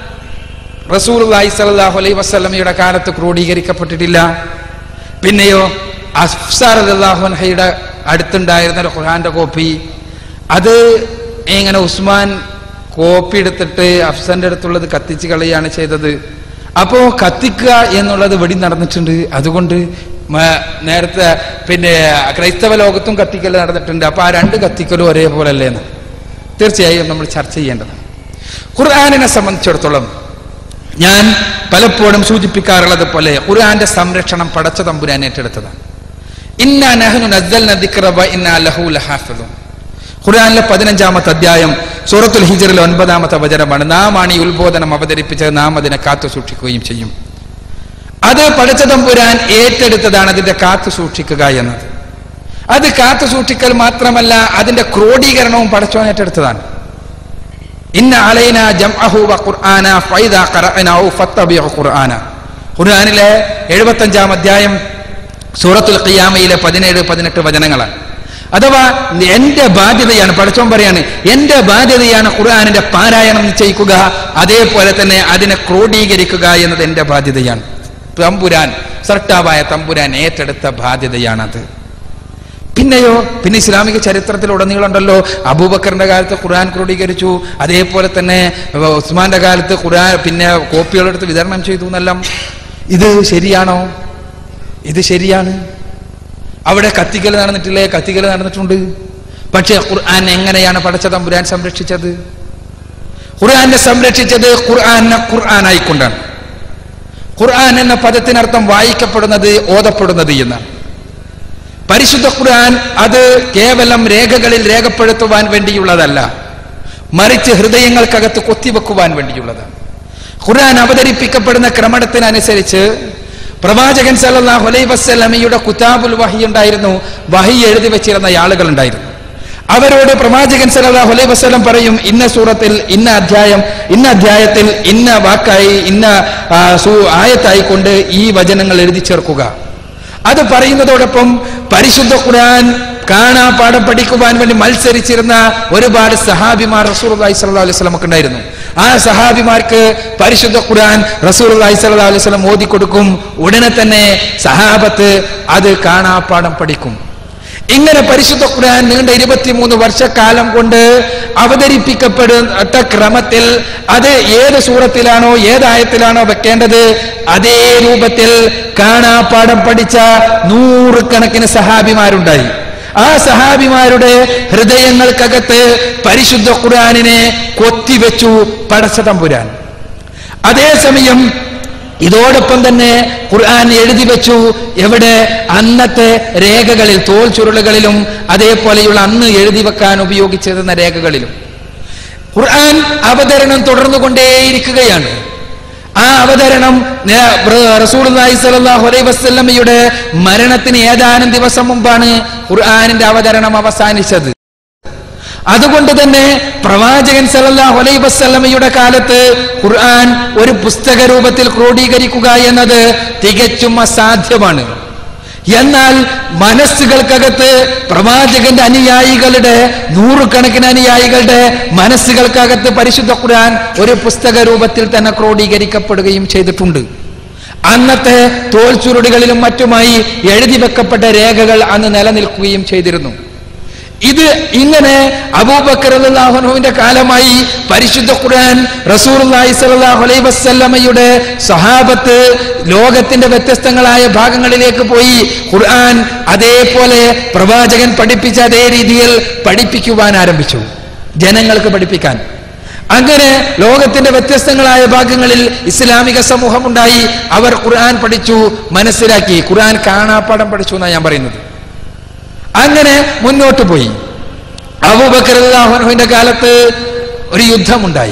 റസൂൽ സല്ലല്ലാഹു അലൈഹി വസല്ലമയുടെ കാലത്ത് ക്രോഡീകരിക്കപ്പെട്ടിട്ടില്ല പിന്നെയോ അഫ്സാർ അള്ളാഹുൻഹയുടെ അടുത്തുണ്ടായിരുന്ന ഒരു ഖുർആന്റെ കോപ്പി അത് ഇങ്ങനെ ഉസ്മാൻ കോപ്പി എടുത്തിട്ട് അഫ്സന്റെ അടുത്തുള്ളത് കത്തിച്ച് കളയാണ് ചെയ്തത് അപ്പോ കത്തിക്കുക എന്നുള്ളത് വെടി നടന്നിട്ടുണ്ട് അതുകൊണ്ട് മ- നേരത്തെ പിന്നെ ക്രൈസ്തവ ലോകത്തും കത്തിക്കൽ നടന്നിട്ടുണ്ട് അപ്പൊ ആ രണ്ട് കത്തിക്കലും ഒരേപോലെ അല്ലേന്ന് തീർച്ചയായും നമ്മൾ ചർച്ച ചെയ്യേണ്ടത് ഖുർആാനിനെ സംബന്ധിച്ചിടത്തോളം ഞാൻ പലപ്പോഴും സൂചിപ്പിക്കാറുള്ളത് പോലെ ഖുർആന്റെ സംരക്ഷണം പടച്ച തമ്പുരാൻ ഏറ്റെടുത്തതാണ് ഇന്നാ നഹ്നു നസ്സൽന ദിക്റ വ ഇന്നാ ലഹു ലഹാഫിദൂൻ ഖുർആനിലെ പതിനഞ്ചാമത്തെ അധ്യായം സൂറത്തുൽ ഹിജറിലെ ഒൻപതാമത്തെ വചനമാണ് നാം ആണ് ഈ ഉത്ബോധനം അവതരിപ്പിച്ചത് നാം അതിനെ കാത്തു സൂക്ഷിക്കുകയും ചെയ്യും അത് പടച്ച തമ്പുരാൻ ഏറ്റെടുത്തതാണ് അതിന്റെ കാത്തു സൂക്ഷിക്കുക എന്നത് അത് കാത്തു സൂക്ഷിക്കൽ മാത്രമല്ല അതിന്റെ ക്രോഡീകരണവും പടച്ചോൻ ഏറ്റെടുത്തതാണ് ഇന്ന അലൈന ജംഅഹു വ ഖുർആന ഫൈദാ ഖറഅനാഹു ഫത്തബിഉ ഖുർആന ഖുർആനിലെ എഴുപത്തഞ്ചാം അധ്യായം സൂറത്തുൽ ഖിയാമയിലെ പതിനേഴ് പതിനെട്ട് വചനങ്ങളാണ് അഥവാ എന്റെ ബാധ്യതയാണ് പഠിച്ചോൻ പറയാണ് എന്റെ ബാധ്യതയാണ് ഖുർആനിന്റെ പാരായണം നിശ്ചയിക്കുക അതേപോലെ തന്നെ അതിനെ ക്രോഡീകരിക്കുക എന്നത് എന്റെ ബാധ്യതയാണ് തമ്പുരാൻ സർട്ടാവായ തമ്പുരാൻ ഏറ്റെടുത്ത ബാധ്യതയാണത് പിന്നെയോ പിന്നെ ഇസ്ലാമിക ചരിത്രത്തിൽ ഉടനീളമുണ്ടല്ലോ അബൂബക്കറിന്റെ കാലത്ത് ഖുർആൻ ക്രോഡീകരിച്ചു അതേപോലെ തന്നെ ഏർ, ഉസ്മാന്റെ കാലത്ത് ഖുർആൻ പിന്നെ കോപ്പികളെടുത്ത് വിതരണം ചെയ്തു എന്നെല്ലാം ഇത് ശരിയാണോ ഇത് ശരിയാണ് അവിടെ കത്തിക്കൽ നടന്നിട്ടില്ലേ കത്തിക്കൽ നടന്നിട്ടുണ്ട് പക്ഷേ ഖുർആൻ എങ്ങനെയാണ് പടച്ച തമ്പുരാൻ സംരക്ഷിച്ചത് ഖുർആനെ സംരക്ഷിച്ചത് ഖുർആനെ ഖുർആനായിക്കൊണ്ടാണ് ഖുർആൻ എന്ന പദത്തിനർത്ഥം വായിക്കപ്പെടുന്നത് ഓതപ്പെടുന്നത് എന്നാണ് പരിശുദ്ധ ഖുർആൻ അത് കേവലം രേഖകളിൽ രേഖപ്പെടുത്തുവാൻ വേണ്ടിയുള്ളതല്ല മറിച്ച് ഹൃദയങ്ങൾക്കകത്ത് കൊത്തിവെക്കുവാൻ വേണ്ടിയുള്ളതാണ് ഖുർആൻ അവതരിപ്പിക്കപ്പെടുന്ന ക്രമണത്തിനനുസരിച്ച് പ്രവാചകൻ സല്ലല്ലാഹു അലൈഹി വസല്ലമയുടെ കുതാബുൽ വഹി ഉണ്ടായിരുന്നു വഹി എഴുതി വെച്ചിരുന്ന ആളുകൾ ഉണ്ടായിരുന്നു അവരോട് പ്രവാചകൻ സല്ലല്ലാഹു അലൈഹി വസല്ലം പറയും ഇന്ന സൂറത്തിൽ ഇന്ന അധ്യായം ഇന്ന അധ്യായത്തിൽ ഇന്ന വാക്കായി ഇന്ന ആ, സൂ- ആയത്തായിക്കൊണ്ട് ഈ വചനങ്ങൾ എഴുതി ചേർക്കുക അത് പറയുന്നതോടൊപ്പം പരിശുദ്ധ ഖുർആൻ കാണാ പാഠം പഠിക്കുവാൻ വേണ്ടി മത്സരിച്ചിരുന്ന ഒരുപാട് സഹാബിമാർ റസൂൽ അലൈഹി സ്വലാ അലൈഹി സ്വലമൊക്കെ ഉണ്ടായിരുന്നു ആ സഹാബിമാർക്ക് പരിശുദ്ധ ഖുർആൻ റസൂൽ അലൈഹി സ്വലാ അലൈഹി സ്വലം ഓതിക്കൊടുക്കും ഉടനെ തന്നെ സഹാബത്ത് അത് കാണാപ്പാഠം പഠിക്കും ഇങ്ങനെ പരിശുദ്ധ ഖുർആൻ നീണ്ട ഇരുപത്തിമൂന്ന് വർഷക്കാലം കൊണ്ട് അവതരിപ്പിക്കപ്പെടുന്ന ക്രമത്തിൽ അത് ഏത് സൂറത്തിലാണോ ഏതായത്തിലാണോ വെക്കേണ്ടത് അതേ രൂപത്തിൽ കാണാപ്പാഠം പഠിച്ച നൂറുകണക്കിന് സഹാബിമാരുണ്ടായി ആ സഹാബിമാരുടെ ഹൃദയങ്ങൾക്കകത്ത് പരിശുദ്ധ ഖുർആനിനെ കൊത്തിവെച്ചു പടച്ചതമ്പുരാൻ അതേസമയം ഇതോടൊപ്പം തന്നെ ഖുർആൻ എഴുതി വെച്ചു എവിടെ അന്നത്തെ രേഖകളിൽ തോൽ ചുരുളുകളിലും അതേപോലെയുള്ള അന്ന് എഴുതി വെക്കാൻ ഉപയോഗിച്ചിരുന്ന രേഖകളിലും ഖുർആൻ അവതരണം തുടർന്നുകൊണ്ടേയിരിക്കുകയാണ് ആ അവതരണം ന- പ്ര- റസൂലുള്ളാഹി സ്വല്ലല്ലാഹു അലൈഹി വസല്ലമയുടെ മരണത്തിന് ഏതാനും ദിവസം മുമ്പാണ് ഖുർആനിന്റെ അവതരണം അവസാനിച്ചത് അതുകൊണ്ട് തന്നെ പ്രവാചകൻ സല്ലല്ലാഹു അലൈഹി വസല്ലമയുടെ കാലത്ത് ഖുർആൻ ഒരു പുസ്തക രൂപത്തിൽ ക്രോഡീകരിക്കുക എന്നത് തികച്ചും അസാധ്യമാണ് എന്നാൽ മനസ്സുകൾക്കകത്ത് പ്രവാചകന്റെ അനുയായികളുടെ നൂറുകണക്കിന് അനുയായികളുടെ മനസ്സുകൾക്കകത്ത് പരിശുദ്ധ ഖുർആൻ ഒരു പുസ്തക രൂപത്തിൽ തന്നെ ക്രോഡീകരിക്കപ്പെടുകയും ചെയ്തിട്ടുണ്ട് അന്നത്തെ തോൽ ചുരുടുകളിലും മറ്റുമായി എഴുതി വെക്കപ്പെട്ട രേഖകൾ അന്ന് നിലനിൽക്കുകയും ചെയ്തിരുന്നു ഇത് ഇങ്ങനെ അബൂബക്കറുവിന്റെ കാലമായി പരിശുദ്ധ ഖുർആൻ റസൂലുള്ളാഹി സ്വല്ലല്ലാഹു അലൈഹി വസല്ലമയുടെ സഹാബത്ത് ലോകത്തിന്റെ വ്യത്യസ്തങ്ങളായ ഭാഗങ്ങളിലേക്ക് പോയി ഖുർആൻ അതേപോലെ പ്രവാചകൻ പഠിപ്പിച്ച അതേ രീതിയിൽ പഠിപ്പിക്കുവാൻ ആരംഭിച്ചു ജനങ്ങൾക്ക് പഠിപ്പിക്കാൻ അങ്ങനെ ലോകത്തിന്റെ വ്യത്യസ്തങ്ങളായ ഭാഗങ്ങളിൽ ഇസ്ലാമിക സമൂഹം ഉണ്ടായി അവർ ഖുർആൻ പഠിച്ചു മനസ്സിലാക്കി ഖുർആൻ കാണാപ്പാടം പഠിച്ചു എന്നാണ് ഞാൻ പറയുന്നത് അങ്ങനെ മുന്നോട്ട് പോയി അബൂബക്കറിന്റെ കാലത്ത് ഒരു യുദ്ധമുണ്ടായി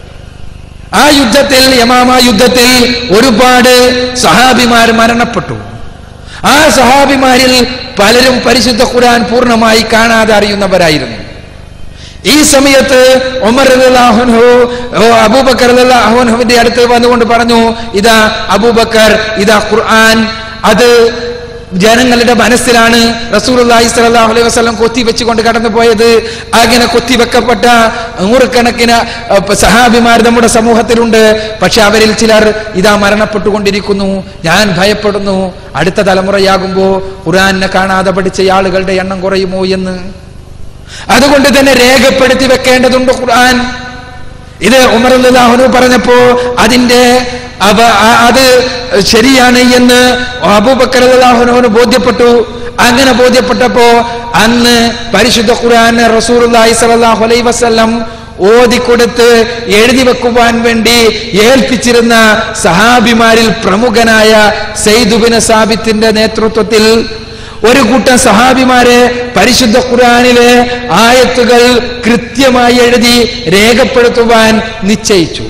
ആ യുദ്ധത്തിൽ യമാമ യുദ്ധത്തിൽ ഒരുപാട് സഹാബിമാർ മരണപ്പെട്ടു ആ സഹാബിമാരിൽ പലരും പരിശുദ്ധ ഖുർആൻ പൂർണ്ണമായി കാണാതെ അറിയുന്നവരായിരുന്നു ഈ സമയത്ത് ഉമർ റളിയല്ലാഹുഅൻഹു ഓ അബൂബക്കർ റളിയല്ലാഹുവിന്റെ അടുത്ത് വന്നുകൊണ്ട് പറഞ്ഞു ഇതാ അബൂബക്കർ ഇതാ ഖുർആൻ അത് ജനങ്ങളുടെ മനസ്സിലാണ് റസൂലുള്ളാഹി സ്വല്ലല്ലാഹു അലൈഹി വസല്ലം കൊത്തി വെച്ചുകൊണ്ട് കടന്നു പോയത് അങ്ങനെ കൊത്തിവെക്കപ്പെട്ട നൂറുകണക്കിന് അഹ് സഹാബിമാർ നമ്മുടെ സമൂഹത്തിലുണ്ട് പക്ഷെ അവരിൽ ചിലർ ഇതാ മരണപ്പെട്ടുകൊണ്ടിരിക്കുന്നു ഞാൻ ഭയപ്പെടുന്നു അടുത്ത തലമുറയാകുമ്പോ ഖുർആനെ കാണാതെ പഠിച്ച ആളുകളുടെ എണ്ണം കുറയുമോ എന്ന് അതുകൊണ്ട് തന്നെ രേഖപ്പെടുത്തി വെക്കേണ്ടതുണ്ട് ഖുർആൻ ഇത് ഉമർ അല്ലാഹുനു പറഞ്ഞപ്പോ അതിന്റെ അവ ആ- അത് ശരിയാണ് എന്ന് അബൂബക്കർ അല്ലാഹുനുവിന് ബോധ്യപ്പെട്ടു അങ്ങനെ ബോധ്യപ്പെട്ടപ്പോ അന്ന് പരിശുദ്ധ ഖുർആൻ റസൂലുള്ളാഹി സ്വല്ലല്ലാഹു അലൈഹി വസല്ലം ഓതിക്കൊടുത്ത് എഴുതി വെക്കുവാൻ വേണ്ടി ഏൽപ്പിച്ചിരുന്ന സഹാബിമാരിൽ പ്രമുഖനായ സെയ്ദുബിന് സാബിത്തിന്റെ നേതൃത്വത്തിൽ ഒരു കൂട്ടം സഹാബിമാരെ പരിശുദ്ധ ഖുർആനിലെ ആയത്തുകൾ കൃത്യമായി എഴുതി രേഖപ്പെടുത്തുവാൻ നിശ്ചയിച്ചു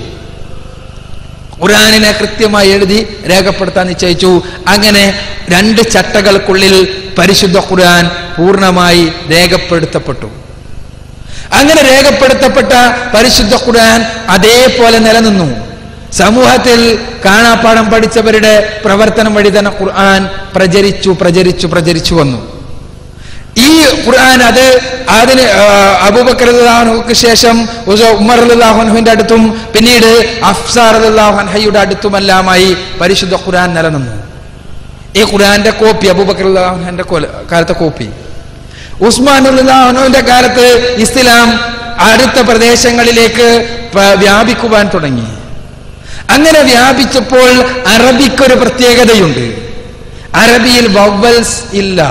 ഖുർആനിനെ കൃത്യമായി എഴുതി രേഖപ്പെടുത്താൻ നിശ്ചയിച്ചു അങ്ങനെ രണ്ട് ചട്ടകൾക്കുള്ളിൽ പരിശുദ്ധ ഖുർആൻ പൂർണ്ണമായി രേഖപ്പെടുത്തപ്പെട്ടു അങ്ങനെ രേഖപ്പെടുത്തപ്പെട്ട പരിശുദ്ധ ഖുർആൻ അതേപോലെ നിലനിന്നു സമൂഹത്തിൽ കാണാപ്പാടം പഠിച്ചവരുടെ പ്രവർത്തനം വഴി തന്നെ ഖുർആൻ പ്രചരിച്ചു പ്രചരിച്ചു പ്രചരിച്ചു വന്നു ഈ ഖുർആൻ അത് അതിന് അബൂബക്കർക്ക് ശേഷം ഉസ- ഉമർ അള്ളാഹുൻഹുവിന്റെ അടുത്തും പിന്നീട് അഫ്സാർ അള്ളാഹുൻഹയുടെ അടുത്തുമെല്ലാമായി പരിശുദ്ധ ഖുർആൻ നിലനിന്നു ഈ ഖുർആന്റെ കോപ്പി അബൂബക്കർ അള്ളാഹുന്റെ കാലത്തെ കോപ്പി ഉസ്മാൻ അള്ളാഹുനുവിന്റെ കാലത്ത് ഇസ്ലാം അടുത്ത പ്രദേശങ്ങളിലേക്ക് പ- വ്യാപിക്കുവാൻ തുടങ്ങി അങ്ങനെ വ്യാപിച്ചപ്പോൾ അറബിക്കൊരു പ്രത്യേകതയുണ്ട് അറബിയിൽ വവൽസ് ഇല്ല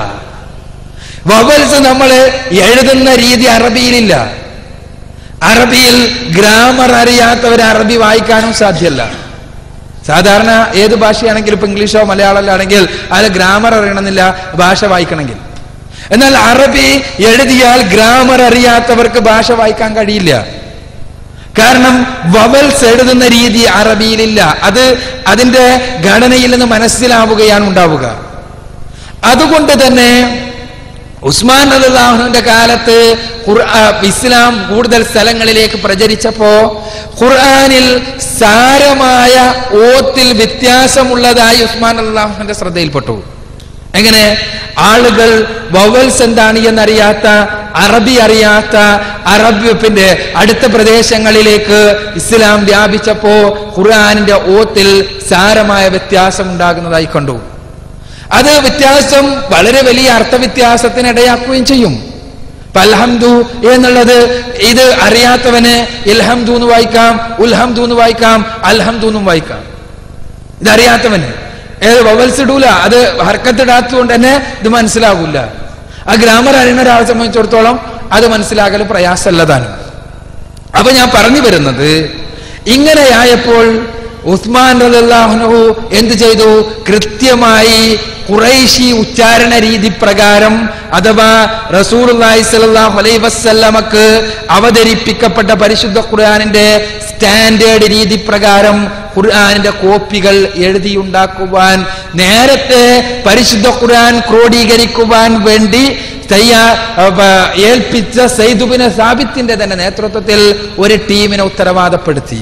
വവൽസ് നമ്മൾ എഴുതുന്ന രീതി അറബിയിലില്ല അറബിയിൽ ഗ്രാമർ അറിയാത്തവർ അറബി വായിക്കാനും സാധ്യമല്ല സാധാരണ ഏത് ഭാഷയാണെങ്കിലും ഇപ്പൊ ഇംഗ്ലീഷോ മലയാളമോ ആണെങ്കിൽ അതിൽ ഗ്രാമർ അറിയണമെന്നില്ല ഭാഷ വായിക്കണമെങ്കിൽ എന്നാൽ അറബി എഴുതിയാൽ ഗ്രാമർ അറിയാത്തവർക്ക് ഭാഷ വായിക്കാൻ കഴിയില്ല കാരണം വവൽസ് എഴുതുന്ന രീതി അറബിയിലില്ല അത് അതിന്റെ ഘടനയിൽ നിന്ന് മനസ്സിലാവുകയാണ് ഉണ്ടാവുക അതുകൊണ്ട് തന്നെ ഉസ്മാൻ അള്ളാഹുവിന്റെ കാലത്ത് ഖുർആ- ഇസ്ലാം കൂടുതൽ സ്ഥലങ്ങളിലേക്ക് പ്രചരിച്ചപ്പോ ഖുർആനിൽ സാരമായ ഓത്തിൽ വ്യത്യാസമുള്ളതായി ഉസ്മാൻ അള്ളാഹുവിന്റെ ശ്രദ്ധയിൽപ്പെട്ടു എങ്ങനെ ആളുകൾ വവൽസ് എന്താണ് എന്നറിയാത്ത അറബി അറിയാത്ത അറബ് പിന്നെ അടുത്ത പ്രദേശങ്ങളിലേക്ക് ഇസ്ലാം വ്യാപിച്ചപ്പോ ഖുർആനിന്റെ ഓത്തിൽ സാരമായ വ്യത്യാസം ഉണ്ടാകുന്നതായി കണ്ടു അത് വ്യത്യാസം വളരെ വലിയ അർത്ഥവ്യത്യാസത്തിന് ഇടയാക്കുകയും ചെയ്യും ഇപ്പൊ അൽഹംദു എന്നുള്ളത് ഇത് അറിയാത്തവന് ഇൽഹംദു എന്ന് വായിക്കാം ഉൽഹംദു എന്ന് വായിക്കാം അൽഹംദു എന്നും വായിക്കാം ഇതറിയാത്തവന് ഏത് വവൽസ് ഇടൂല അത് ഹർക്കത്തിടാത്തതുകൊണ്ട് തന്നെ ഇത് മനസ്സിലാകൂല ആ ഗ്രാമർ അറിയുന്ന ഒരാളെ സംബന്ധിച്ചിടത്തോളം അത് മനസ്സിലാകൽ പ്രയാസമല്ലതാണ് അപ്പൊ ഞാൻ പറഞ്ഞു വരുന്നത് ഇങ്ങനെയായപ്പോൾ ഉസ്മാൻ റളിയല്ലാഹു എന്ത് ചെയ്തു കൃത്യമായി ഖുറൈശി ഉച്ചാരണ രീതി പ്രകാരം അഥവാ റസൂലുള്ളാഹി സ്വല്ലല്ലാഹു അലൈഹി വസല്ലമക്ക് അവതരിപ്പിക്കപ്പെട്ട പരിശുദ്ധ ഖുർആനിന്റെ സ്റ്റാൻഡേർഡ് രീതി പ്രകാരം ഖുർആനിന്റെ കോപ്പികൾ എഴുതിയുണ്ടാക്കുവാൻ നേരത്തെ പരിശുദ്ധ ഖുർആൻ ക്രോഡീകരിക്കുവാൻ വേണ്ടി തയ്യാ അപ്പ, ഏൽപ്പിച്ച സൈദുബിന് സാബിത്തിന്റെ തന്നെ നേതൃത്വത്തിൽ ഒരു ടീമിനെ ഉത്തരവാദപ്പെടുത്തി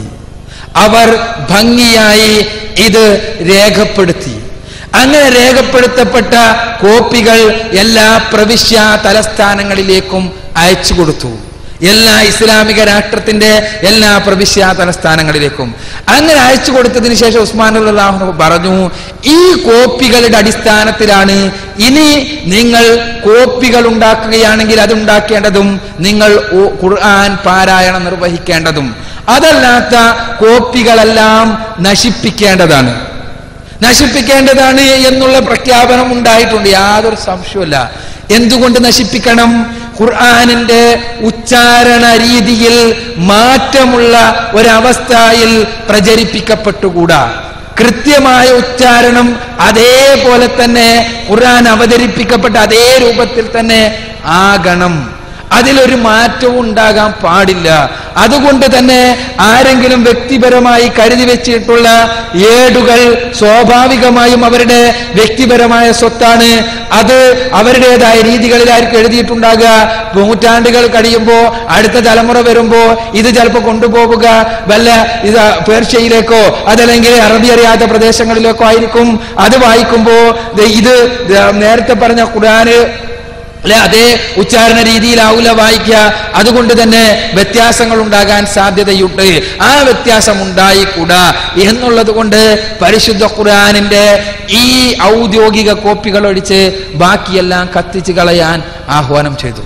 അവർ ഭംഗിയായി ഇത് രേഖപ്പെടുത്തി അങ്ങനെ രേഖപ്പെടുത്തപ്പെട്ട കോപ്പികൾ എല്ലാ പ്രവിശ്യ തലസ്ഥാനങ്ങളിലേക്കും അയച്ചു കൊടുത്തു എല്ലാ ഇസ്ലാമിക രാഷ്ട്രത്തിന്റെ എല്ലാ പ്രവിശ്യ തലസ്ഥാനങ്ങളിലേക്കും അങ്ങനെ അയച്ചു കൊടുത്തതിന് ശേഷം ഉസ്മാൻ അള്ളാഹു പറഞ്ഞു ഈ കോപ്പികളുടെ അടിസ്ഥാനത്തിലാണ് ഇനി നിങ്ങൾ കോപ്പികൾ ഉണ്ടാക്കുകയാണെങ്കിൽ അത് ഉണ്ടാക്കേണ്ടതും നിങ്ങൾ ഓ- ഖുർആൻ പാരായണം നിർവഹിക്കേണ്ടതും അതല്ലാത്ത കോപ്പികളെല്ലാം നശിപ്പിക്കേണ്ടതാണ് നശിപ്പിക്കേണ്ടതാണ് എന്നുള്ള പ്രഖ്യാപനം ഉണ്ടായിട്ടുണ്ട് യാതൊരു സംശയമില്ല എന്തുകൊണ്ട് നശിപ്പിക്കണം ഖുർആാനിന്റെ ഉച്ചാരണ രീതിയിൽ മാറ്റമുള്ള ഒരവസ്ഥയിൽ പ്രചരിപ്പിക്കപ്പെട്ടുകൂടാ കൃത്യമായ ഉച്ചാരണം അതേപോലെ തന്നെ ഖുർആൻ അവതരിപ്പിക്കപ്പെട്ട അതേ രൂപത്തിൽ തന്നെ ആകണം അതിലൊരു മാറ്റവും ഉണ്ടാകാൻ പാടില്ല അതുകൊണ്ട് തന്നെ ആരെങ്കിലും വ്യക്തിപരമായി കരുതി വെച്ചിട്ടുള്ള ഏടുകൾ സ്വാഭാവികമായും അവരുടെ വ്യക്തിപരമായ സ്വത്താണ് അത് അവരുടേതായ രീതികളിലായിരിക്കും എഴുതിയിട്ടുണ്ടാകുക നൂറ്റാണ്ടുകൾ കഴിയുമ്പോൾ അടുത്ത തലമുറ വരുമ്പോ ഇത് ചിലപ്പോൾ കൊണ്ടുപോവുക വല്ല ഇത് പേർഷ്യയിലേക്കോ അതല്ലെങ്കിൽ അറബി അറിയാത്ത പ്രദേശങ്ങളിലേക്കോ ആയിരിക്കും അത് വായിക്കുമ്പോ ദേ ഇത് ദേ നേരത്തെ പറഞ്ഞ ഖുർആന് അല്ലെ അതേ ഉച്ചാരണ രീതിയിലാവൂല വായിക്കുക അതുകൊണ്ട് തന്നെ വ്യത്യാസങ്ങൾ ഉണ്ടാകാൻ സാധ്യതയുണ്ട് ആ വ്യത്യാസം ഉണ്ടായിക്കൂടാ എന്നുള്ളത് കൊണ്ട് പരിശുദ്ധ ഖുർആാനിന്റെ ഈ ഔദ്യോഗിക കോപ്പികൾ ഒഴിച്ച് ബാക്കിയെല്ലാം കത്തിച്ച് കളയാൻ ആഹ്വാനം ചെയ്തു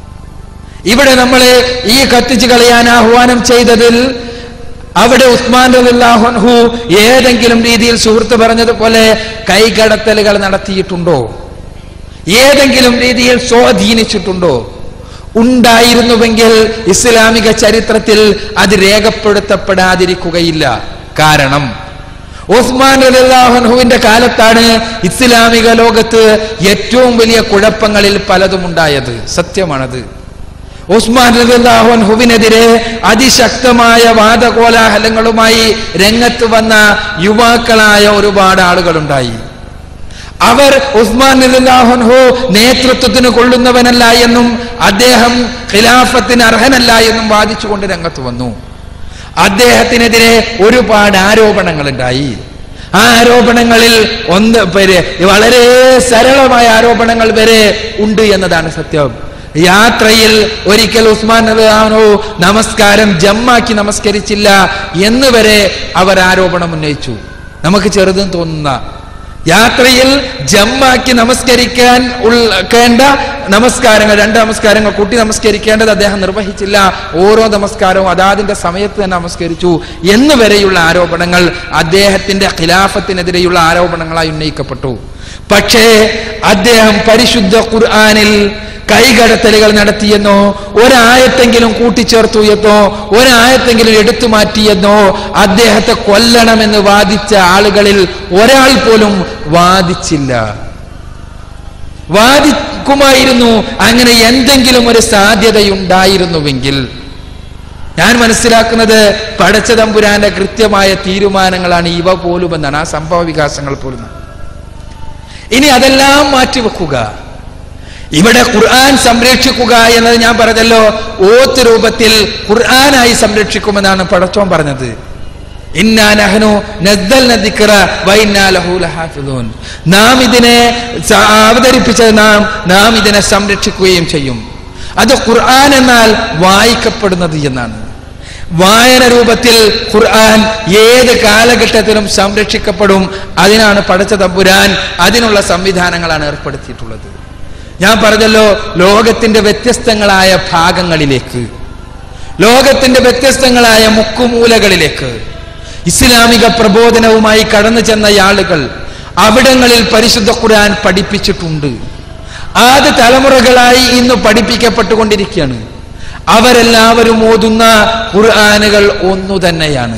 ഇവിടെ നമ്മൾ ഈ കത്തിച്ച് കളയാൻ ആഹ്വാനം ചെയ്തതിൽ അവിടെ ഉസ്മാൻ റളിയല്ലാഹു ഏതെങ്കിലും രീതിയിൽ സുഹൃത്ത് പറഞ്ഞതുപോലെ കൈകടത്തലുകൾ നടത്തിയിട്ടുണ്ടോ ഏതെങ്കിലും രീതിയിൽ സ്വാധീനിച്ചിട്ടുണ്ടോ ഉണ്ടായിരുന്നുവെങ്കിൽ ഇസ്ലാമിക ചരിത്രത്തിൽ അത് രേഖപ്പെടുത്തപ്പെടാതിരിക്കുകയില്ല കാരണം ഉസ്മാൻ അലിഹുവിന്റെ കാലത്താണ് ഇസ്ലാമിക ലോകത്ത് ഏറ്റവും വലിയ കുഴപ്പങ്ങളിൽ പലതും ഉണ്ടായത് സത്യമാണത് ഉസ്മാൻ ഹുവിനെതിരെ അതിശക്തമായ വാദകോലാഹലങ്ങളുമായി രംഗത്ത് വന്ന യുവാക്കളായ ഒരുപാട് ആളുകളുണ്ടായി അവർ ഉസ്മാൻ അലിഹു നേതൃത്വത്തിന് കൊള്ളുന്നവനല്ല എന്നും അദ്ദേഹം ഖിലാഫത്തിന് അർഹനല്ല എന്നും വാദിച്ചുകൊണ്ട് രംഗത്ത് വന്നു അദ്ദേഹത്തിനെതിരെ ഒരുപാട് ആരോപണങ്ങൾ ഉണ്ടായി ആ ആരോപണങ്ങളിൽ ഒന്ന് പേര് വളരെ സരളമായ ആരോപണങ്ങൾ വരെ ഉണ്ട് എന്നതാണ് സത്യം യാത്രയിൽ ഒരിക്കൽ ഉസ്മാൻ അലിഹു നമസ്കാരം ജമ്മാക്കി നമസ്കരിച്ചില്ല എന്ന് വരെ അവർ ആരോപണം ഉന്നയിച്ചു നമുക്ക് ചെറുതെന്ന് തോന്നുന്ന യാത്രയിൽ ജമ്മാക്കി നമസ്കരിക്കാൻ ഉൾക്കേണ്ട നമസ്കാരങ്ങൾ രണ്ട് നമസ്കാരങ്ങൾ കൂട്ടി നമസ്കരിക്കേണ്ടത് അദ്ദേഹം നിർവഹിച്ചില്ല ഓരോ നമസ്കാരവും അതാതിന്റെ സമയത്ത് തന്നെ നമസ്കരിച്ചു എന്ന് വരെയുള്ള ആരോപണങ്ങൾ അദ്ദേഹത്തിന്റെ ഖിലാഫത്തിനെതിരെയുള്ള ആരോപണങ്ങളായി ഉന്നയിക്കപ്പെട്ടു പക്ഷേ അദ്ദേഹം പരിശുദ്ധ ഖുർആനിൽ കൈകടത്തലുകൾ നടത്തിയെന്നോ ഒരായത്തെങ്കിലും കൂട്ടിച്ചേർത്തു എന്നോ ഒരായത്തെങ്കിലും എടുത്തു മാറ്റിയെന്നോ അദ്ദേഹത്തെ കൊല്ലണമെന്ന് വാദിച്ച ആളുകളിൽ ഒരാൾ പോലും വാദിച്ചില്ല വാദിക്കുമായിരുന്നു അങ്ങനെ എന്തെങ്കിലും ഒരു സാധ്യതയുണ്ടായിരുന്നുവെങ്കിൽ ഞാൻ മനസ്സിലാക്കുന്നത് പടച്ച തമ്പുരാന്റെ കൃത്യമായ തീരുമാനങ്ങളാണ് ഇവ പോലുമെന്നാണ് ആ സംഭവ വികാസങ്ങൾ പോലും ഇനി അതെല്ലാം മാറ്റിവെക്കുക ഇവിടെ ഖുർആൻ സംരക്ഷിക്കുക എന്നത് ഞാൻ പറഞ്ഞല്ലോ ഓത്ത് രൂപത്തിൽ ഖുർആനായി സംരക്ഷിക്കുമെന്നാണ് പടച്ചോൻ പറഞ്ഞത് ഇന്നാ നഹ്നു നസ്സൽന ദിക്റ വ ഇന്നാ ലഹു ലഹാഫിദൂൻ നാം ഇതിനെ സ- അവതരിപ്പിച്ചത് നാം നാം ഇതിനെ സംരക്ഷിക്കുകയും ചെയ്യും അത് ഖുർആൻ എന്നാൽ വായിക്കപ്പെടുന്നത് എന്നാണ് വായന രൂപത്തിൽ ഖുർആൻ ഏത് കാലഘട്ടത്തിലും സംരക്ഷിക്കപ്പെടും അതിനാണ് പടച്ച തമ്പുരാൻ അതിനുള്ള സംവിധാനങ്ങളാണ് ഏർപ്പെടുത്തിയിട്ടുള്ളത് ഞാൻ പറഞ്ഞല്ലോ ലോകത്തിന്റെ വ്യത്യസ്തങ്ങളായ ഭാഗങ്ങളിലേക്ക് ലോകത്തിന്റെ വ്യത്യസ്തങ്ങളായ മുക്കുമൂലകളിലേക്ക് ഇസ്ലാമിക പ്രബോധനവുമായി കടന്നു ചെന്ന ആളുകൾ അവിടങ്ങളിൽ പരിശുദ്ധ ഖുർആൻ പഠിപ്പിച്ചിട്ടുണ്ട് ആദ്യ തലമുറകളായി ഇന്ന് പഠിപ്പിക്കപ്പെട്ടുകൊണ്ടിരിക്കുകയാണ് അവരെല്ലാവരും ഓതുന്ന ഖുർആനുകൾ ഒന്നു തന്നെയാണ്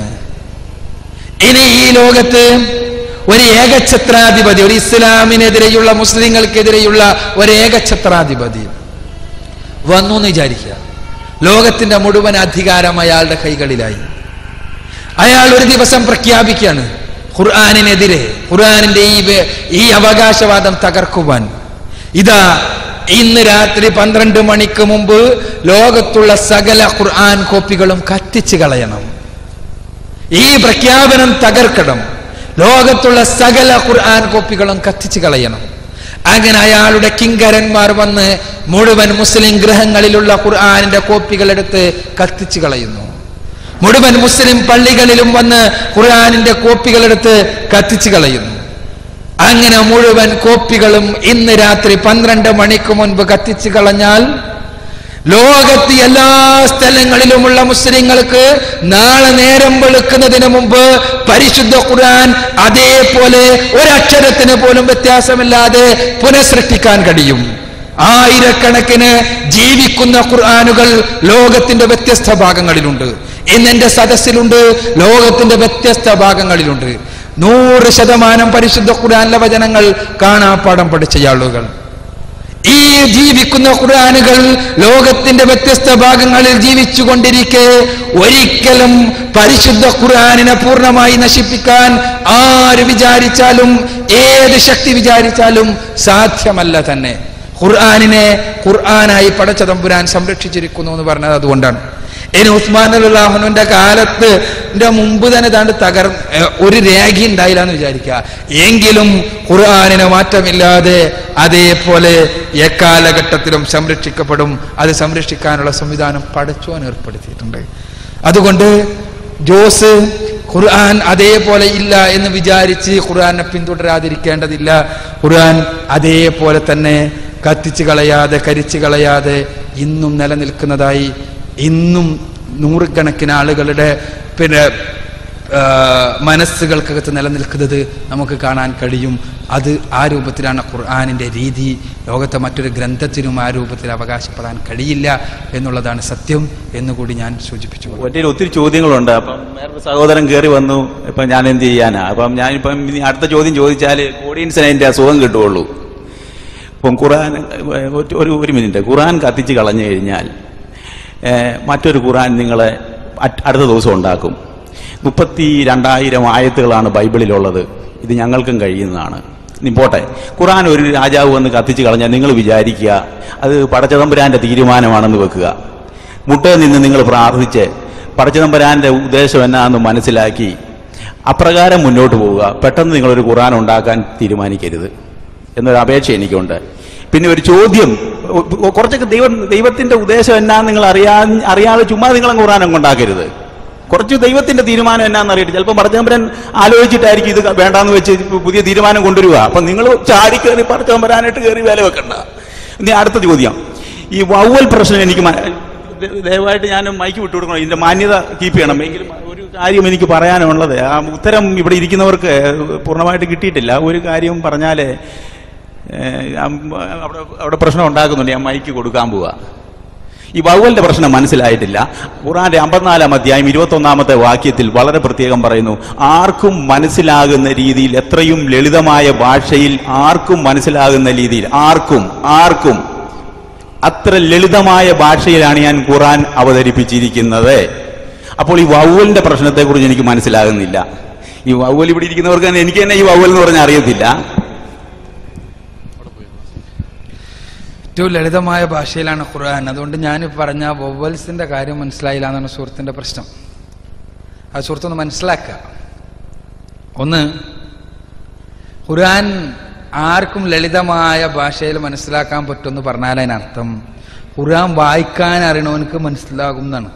ഇനി ഈ ലോകത്ത് ഒരു ഏകഛത്രാധിപതി ഒരു ഇസ്ലാമിനെതിരെയുള്ള മുസ്ലിങ്ങൾക്കെതിരെയുള്ള ഒരു ഏകഛത്രാധിപതി വന്നു എന്ന് വിചാരിക്കുക ലോകത്തിന്റെ മുഴുവൻ അധികാരം അയാളുടെ കൈകളിലായി അയാൾ ഒരു ദിവസം പ്രഖ്യാപിക്കുകയാണ് ഖുർആാനിനെതിരെ ഖുർആാനിന്റെ ഈ വേ- ഈ അവകാശവാദം തകർക്കുവാൻ ഇതാ ഇന്ന് രാത്രി പന്ത്രണ്ട് മണിക്ക് മുമ്പ് ലോകത്തുള്ള സകല ഖുർആൻ കോപ്പികളും കത്തിച്ചു കളയണം ഈ പ്രഖ്യാപനം തകർക്കണം ലോകത്തുള്ള സകല ഖുർആൻ കോപ്പികളും കത്തിച്ചു കളയണം അങ്ങനെ അയാളുടെ കിങ്കരന്മാർ വന്ന് മുഴുവൻ മുസ്ലിം ഗ്രഹങ്ങളിലുള്ള ഖുർആനിന്റെ കോപ്പികൾ എടുത്ത് കത്തിച്ചു കളയുന്നു മുഴുവൻ മുസ്ലിം പള്ളികളിലും വന്ന് ഖുർആനിന്റെ കോപ്പികൾ എടുത്ത് കത്തിച്ചു കളയുന്നു അങ്ങനെ മുഴുവൻ കോപ്പികളും ഇന്ന് രാത്രി പന്ത്രണ്ട് മണിക്ക് മുൻപ് കത്തിച്ചു കളഞ്ഞാൽ ലോകത്ത് എല്ലാ സ്ഥലങ്ങളിലുമുള്ള മുസ്ലിങ്ങൾക്ക് നാളെ നേരം വെളുക്കുന്നതിന് മുമ്പ് പരിശുദ്ധ ഖുർആൻ അതേപോലെ ഒരക്ഷരത്തിന് പോലും വ്യത്യാസമില്ലാതെ പുനഃസൃഷ്ടിക്കാൻ കഴിയും ആയിരക്കണക്കിന് ജീവിക്കുന്ന ഖുർആനുകൾ ലോകത്തിന്റെ വ്യത്യസ്ത ഭാഗങ്ങളിലുണ്ട് ഇന്ന് എന്റെ സദസ്സിലുണ്ട് ലോകത്തിന്റെ വ്യത്യസ്ത ഭാഗങ്ങളിലുണ്ട് നൂറ് ശതമാനം പരിശുദ്ധ ഖുർആനിലെ വചനങ്ങൾ കാണാപ്പാടം പഠിച്ച ആളുകൾ ഈ ജീവിക്കുന്ന ഖുർആനുകൾ ലോകത്തിന്റെ വ്യത്യസ്ത ഭാഗങ്ങളിൽ ജീവിച്ചു കൊണ്ടിരിക്കെ ഒരിക്കലും പരിശുദ്ധ ഖുർആനിനെ പൂർണ്ണമായി നശിപ്പിക്കാൻ ആര് വിചാരിച്ചാലും ഏത് ശക്തി വിചാരിച്ചാലും സാധ്യമല്ല തന്നെ ഖുർആനിനെ ഖുർആനായി പടച്ച തമ്പുരാൻ സംരക്ഷിച്ചിരിക്കുന്നു എന്ന് പറഞ്ഞത് അതുകൊണ്ടാണ് ഇനി ഉസ്മാൻ അല്ലാഹുനുവിന്റെ കാലത്ത് ന്റെ മുമ്പ് തന്നെ താണ്ട് തകർ ഏഹ് ഒരു രേഖ ഉണ്ടായില്ല എന്ന് വിചാരിക്കുക എങ്കിലും ഖുർആാനിന് മാറ്റമില്ലാതെ അതേപോലെ എക്കാലഘട്ടത്തിലും സംരക്ഷിക്കപ്പെടും അത് സംരക്ഷിക്കാനുള്ള സംവിധാനം പഠിച്ചോൻ ഏർപ്പെടുത്തിയിട്ടുണ്ട് അതുകൊണ്ട് ജോസ് ഖുർആൻ അതേപോലെ ഇല്ല എന്ന് വിചാരിച്ച് ഖുർആനെ പിന്തുടരാതിരിക്കേണ്ടതില്ല ഖുർആൻ അതേപോലെ തന്നെ കത്തിച്ചു കളയാതെ കരിച്ചു കളയാതെ ഇന്നും നിലനിൽക്കുന്നതായി ഇന്നും നൂറുകണക്കിന് ആളുകളുടെ പിന്നെ ആ, മനസ്സുകൾക്കകത്ത് നിലനിൽക്കുന്നത് നമുക്ക് കാണാൻ കഴിയും അത് ആ രൂപത്തിലാണ് ഖുർആാനിൻ്റെ രീതി ലോകത്തെ മറ്റൊരു ഗ്രന്ഥത്തിനും ആ രൂപത്തിൽ അവകാശപ്പെടാൻ കഴിയില്ല എന്നുള്ളതാണ് സത്യം എന്നുകൂടി ഞാൻ സൂചിപ്പിച്ചു ഒറ്റയിൽ ഒത്തിരി ചോദ്യങ്ങളുണ്ട് അപ്പം വേറൊരു സഹോദരൻ കയറി വന്നു ഇപ്പം ഞാൻ എന്ത് ചെയ്യാനാ അപ്പം ഞാനിപ്പം ഇനി അടുത്ത ചോദ്യം ചോദിച്ചാൽ ഓഡിയൻസിന് അതിൻ്റെ അസുഖം കിട്ടുകയുള്ളൂ ഇപ്പം ഖുറാൻ ഏഹ്, ഒരു- ഒരു ഒരു മിനിറ്റ് ഖുറാൻ കത്തിച്ച് കളഞ്ഞു കഴിഞ്ഞാൽ ഏഹ്, മറ്റൊരു ഖുറാൻ നിങ്ങളെ അറ്റ് അടുത്ത ദിവസം ഉണ്ടാക്കും മുപ്പത്തി രണ്ടായിരം ആയത്തുകളാണ് ബൈബിളിലുള്ളത് ഇത് ഞങ്ങൾക്കും കഴിയുന്നതാണ് നീ പോട്ടെ ഖുറാൻ ഒരു രാജാവ് വന്ന് കത്തിച്ച് കളഞ്ഞാൽ നിങ്ങൾ വിചാരിക്കുക അത് പടച്ചതമ്പുരാന്റെ തീരുമാനമാണെന്ന് വെക്കുക മുട്ടയിൽ നിന്ന് നിങ്ങൾ പ്രാർത്ഥിച്ച് പടച്ചതമ്പുരാന്റെ ഉദ്ദേശം എന്നാന്ന് മനസ്സിലാക്കി അപ്രകാരം മുന്നോട്ട് പോവുക പെട്ടെന്ന് നിങ്ങളൊരു ഖുറാൻ ഉണ്ടാക്കാൻ തീരുമാനിക്കരുത് എന്നൊരു അപേക്ഷ എനിക്കുണ്ട് പിന്നെ ഒരു ചോദ്യം ഒ- ഒ- കുറച്ചൊക്കെ ദൈവം ദൈവത്തിന്റെ ഉദ്ദേശം എന്നാന്ന് നിങ്ങൾ അറിയാ അറിയാതെ ചുമ്മാ നിങ്ങളെ ഖുറാൻ അങ്ങ് ഉണ്ടാക്കരുത് കുറച്ച് ദൈവത്തിന്റെ തീരുമാനം എന്നാന്ന് അറിയട്ടെ ചിലപ്പോൾ പടച്ചതമ്പുരാൻ ആലോചിച്ചിട്ടായിരിക്കും ഇത് വേണ്ടാന്ന് വെച്ച് പുതിയ തീരുമാനം കൊണ്ടുവരിക അപ്പൊ നിങ്ങൾ ചാടി കയറി പടച്ചതമ്പുരാനായിട്ട് കയറി വില വെക്കണ്ട ഇനി അടുത്ത ചോദ്യം ഈ വവ്വൽ പ്രശ്നം എനിക്ക് മ- ദ- ദയവായിട്ട് ഞാൻ മൈക്ക് വിട്ടുകൊടുക്കണം ഇതിന്റെ മാന്യത കീപ്പ് ചെയ്യണം എങ്കിലും ഒരു കാര്യം എനിക്ക് പറയാനുള്ളത് ആ ഉത്തരം ഇവിടെ ഇരിക്കുന്നവർക്ക് പൂർണ്ണമായിട്ട് കിട്ടിയിട്ടില്ല ഒരു കാര്യം പറഞ്ഞാല് ഏഹ്, അം- അവിടെ അവിടെ പ്രശ്നം ഉണ്ടാക്കുന്നുണ്ട് ഞാൻ മൈക്ക് കൊടുക്കാൻ പോവാ ഈ വവ്വലിന്റെ പ്രശ്നം മനസ്സിലായിട്ടില്ല ഖുറാന്റെ അമ്പത്തിനാലാം അധ്യായം ഇരുപത്തൊന്നാമത്തെ വാക്യത്തിൽ വളരെ പ്രത്യേകം പറയുന്നു ആർക്കും മനസ്സിലാകുന്ന രീതിയിൽ എത്രയും ലളിതമായ ഭാഷയിൽ ആർക്കും മനസ്സിലാകുന്ന രീതിയിൽ ആർക്കും ആർക്കും അത്ര ലളിതമായ ഭാഷയിലാണ് ഞാൻ ഖുറാൻ അവതരിപ്പിച്ചിരിക്കുന്നത് അപ്പോൾ ഈ വവ്വലിന്റെ പ്രശ്നത്തെക്കുറിച്ച് എനിക്ക് മനസ്സിലാകുന്നില്ല ഈ വവ്വൽ ഇവിടെ ഇരിക്കുന്നവർക്ക് തന്നെ എനിക്ക് തന്നെ ഈ വവ്വൽ എന്ന് പറഞ്ഞാൽ അറിയത്തില്ല ഏറ്റവും ലളിതമായ ഭാഷയിലാണ് ഖുർആൻ അതുകൊണ്ട് ഞാൻ പറഞ്ഞ വൊവൽസിന്റെ കാര്യം മനസ്സിലായില്ല എന്നാണ് സുഹൃത്തിന്റെ പ്രശ്നം ആ സുഹൃത്തൊന്ന് മനസ്സിലാക്കുക ഒന്ന് ഖുർആൻ ആർക്കും ലളിതമായ ഭാഷയിൽ മനസ്സിലാക്കാൻ പറ്റുമെന്ന് പറഞ്ഞാൽ അതിനർത്ഥം ഖുർആൻ വായിക്കാൻ അറിയണവനക്ക് മനസ്സിലാകും എന്നാണ്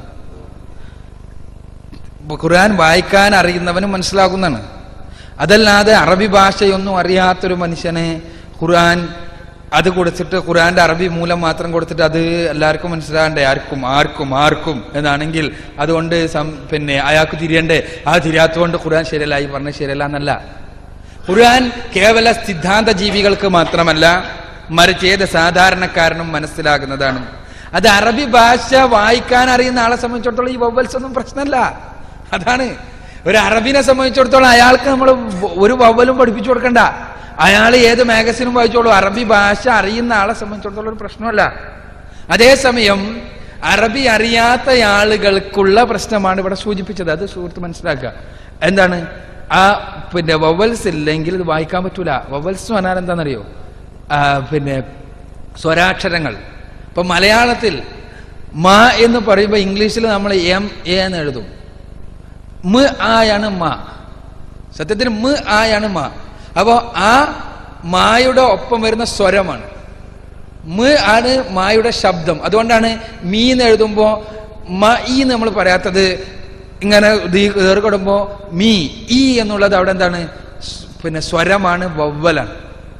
ഖുർആൻ വായിക്കാൻ അറിയുന്നവനും മനസ്സിലാകുന്നതാണ് അതല്ലാതെ അറബി ഭാഷയൊന്നും അറിയാത്തൊരു മനുഷ്യനെ ഖുർആൻ അത് കൊടുത്തിട്ട് ഖുർആന്റെ അറബി മൂലം മാത്രം കൊടുത്തിട്ട് അത് എല്ലാവർക്കും മനസ്സിലാകണ്ടേ ആർക്കും ആർക്കും ആർക്കും എന്നാണെങ്കിൽ അതുകൊണ്ട് സം- പിന്നെ അയാൾക്ക് തിരിയണ്ടേ ആ തിരിയാത്തതുകൊണ്ട് ഖുർആൻ ശരിയല്ല ഈ പറഞ്ഞ ശരിയല്ല എന്നല്ല ഖുർആൻ കേവല സിദ്ധാന്ത ജീവികൾക്ക് മാത്രമല്ല മറിച്ച് ഏത് സാധാരണക്കാരനും മനസ്സിലാകുന്നതാണ് അത് അറബി ഭാഷ വായിക്കാൻ അറിയുന്ന ആളെ സംബന്ധിച്ചിടത്തോളം ഈ വവ്വൽസ് ഒന്നും പ്രശ്നമല്ല അതാണ് ഒരു അറബിനെ സംബന്ധിച്ചിടത്തോളം അയാൾക്ക് നമ്മൾ ഒരു വവ്വലും പഠിപ്പിച്ചു കൊടുക്കണ്ട അയാൾ ഏത് മാഗസിനും വായിച്ചോളൂ അറബി ഭാഷ അറിയുന്ന ആളെ സംബന്ധിച്ചിടത്തോളം ഒരു പ്രശ്നമല്ല അതേസമയം അറബി അറിയാത്ത ആളുകൾക്കുള്ള പ്രശ്നമാണ് ഇവിടെ സൂചിപ്പിച്ചത് അത് സുഹൃത്ത് മനസ്സിലാക്കുക എന്താണ് ആ പിന്നെ വവൽസ് ഇല്ലെങ്കിൽ ഇത് വായിക്കാൻ പറ്റൂല വവൽസ് എന്ന് പറഞ്ഞാൽ എന്താണെന്നറിയോ ആ, പിന്നെ സ്വരാക്ഷരങ്ങൾ ഇപ്പൊ മലയാളത്തിൽ മ എന്ന് പറയുമ്പോൾ ഇംഗ്ലീഷിൽ നമ്മൾ എം എ എന്ന് എഴുതും മ് ആയാണ് മ സത്യത്തിൽ മ് ആയാണ് മ അപ്പോ ആ മായുടെ ഒപ്പം വരുന്ന സ്വരമാണ് മ് ആണ് മായുടെ ശബ്ദം അതുകൊണ്ടാണ് മീ എന്ന് എഴുതുമ്പോ മ ഈ നമ്മൾ പറയാത്തത് ഇങ്ങനെ ഏർപ്പെടുമ്പോ മീ ഈ എന്നുള്ളത് അവിടെ എന്താണ് സ്- പിന്നെ സ്വരമാണ് വവ്വലാണ്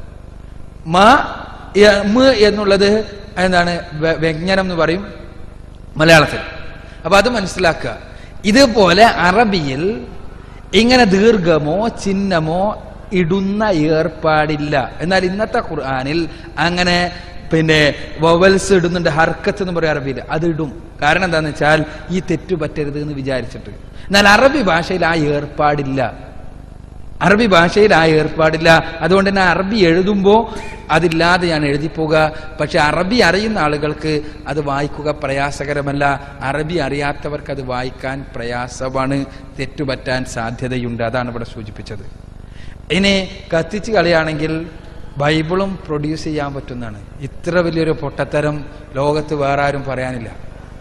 മ എ- മ് എന്നുള്ളത് എന്താണ് വ്യ- വ്യഞ്ജനം എന്ന് പറയും മലയാളത്തിൽ അപ്പൊ അത് മനസ്സിലാക്കുക ഇതുപോലെ അറബിയിൽ ഇങ്ങനെ ദീർഘമോ ചിഹ്നമോ ഇടുന്ന ഏർപ്പാടില്ല എന്നാൽ ഇന്നത്തെ ഖുർആനിൽ അങ്ങനെ പിന്നെ വവൽസ് ഇടുന്നുണ്ട് ഹർക്കത്ത് എന്ന് പറയും അറബിയിൽ അത് ഇടും കാരണം എന്താണെന്ന് വെച്ചാൽ ഈ തെറ്റു പറ്റരുത് എന്ന് വിചാരിച്ചിട്ട് എന്നാൽ അറബി ഭാഷയിൽ ആ ഏർപ്പാടില്ല അറബി ഭാഷയിൽ ആ ഏർപ്പാടില്ല അതുകൊണ്ട് തന്നെ അറബി എഴുതുമ്പോൾ അതില്ലാതെ ഞാൻ എഴുതിപ്പോവുക പക്ഷെ അറബി അറിയുന്ന ആളുകൾക്ക് അത് വായിക്കുക പ്രയാസകരമല്ല അറബി അറിയാത്തവർക്ക് അത് വായിക്കാൻ പ്രയാസമാണ് തെറ്റുപറ്റാൻ സാധ്യതയുണ്ട് അതാണ് ഇവിടെ സൂചിപ്പിച്ചത് ഇനി കത്തിച്ച് കളിയാണെങ്കിൽ ബൈബിളും പ്രൊഡ്യൂസ് ചെയ്യാൻ പറ്റുന്നതാണ് ഇത്ര വലിയൊരു പൊട്ടത്തരം ലോകത്ത് വേറെ ആരും പറയാനില്ല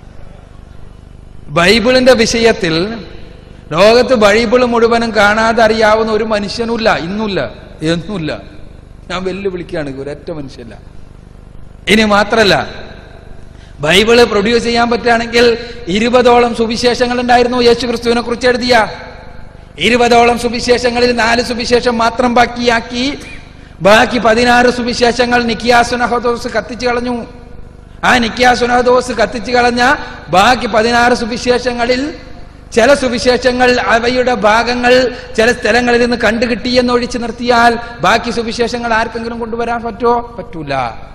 ബൈബിളിന്റെ വിഷയത്തിൽ ലോകത്ത് ബൈബിൾ മുഴുവനും കാണാതെ അറിയാവുന്ന ഒരു മനുഷ്യനുമില്ല ഇന്നുമില്ല എന്നുമില്ല ഞാൻ വെല്ലുവിളിക്കുകയാണ് ഒരൊറ്റ മനുഷ്യല്ല ഇനി മാത്രല്ല ബൈബിള് പ്രൊഡ്യൂസ് ചെയ്യാൻ പറ്റുകയാണെങ്കിൽ ഇരുപതോളം സുവിശേഷങ്ങൾ ഉണ്ടായിരുന്നു യേശു ക്രിസ്തുവിനെ കുറിച്ച് എഴുതിയ ഇരുപതോളം സുവിശേഷങ്ങളിൽ നാല് സുവിശേഷം മാത്രം ബാക്കിയാക്കി ബാക്കി പതിനാറ് സുവിശേഷങ്ങൾ നിക്കിയാസുനഹദോസ് കത്തിച്ചു കളഞ്ഞു ആ നിക്കിയാസുനഹദോസ് കത്തിച്ചു കളഞ്ഞ ബാക്കി പതിനാറ് സുവിശേഷങ്ങളിൽ ചില സുവിശേഷങ്ങൾ അവയുടെ ഭാഗങ്ങൾ ചില സ്ഥലങ്ങളിൽ നിന്ന് കണ്ടുകിട്ടി എന്ന് ഒഴിച്ചു നിർത്തിയാൽ ബാക്കി സുവിശേഷങ്ങൾ ആർക്കെങ്കിലും കൊണ്ടുവരാൻ പറ്റുമോ പറ്റൂല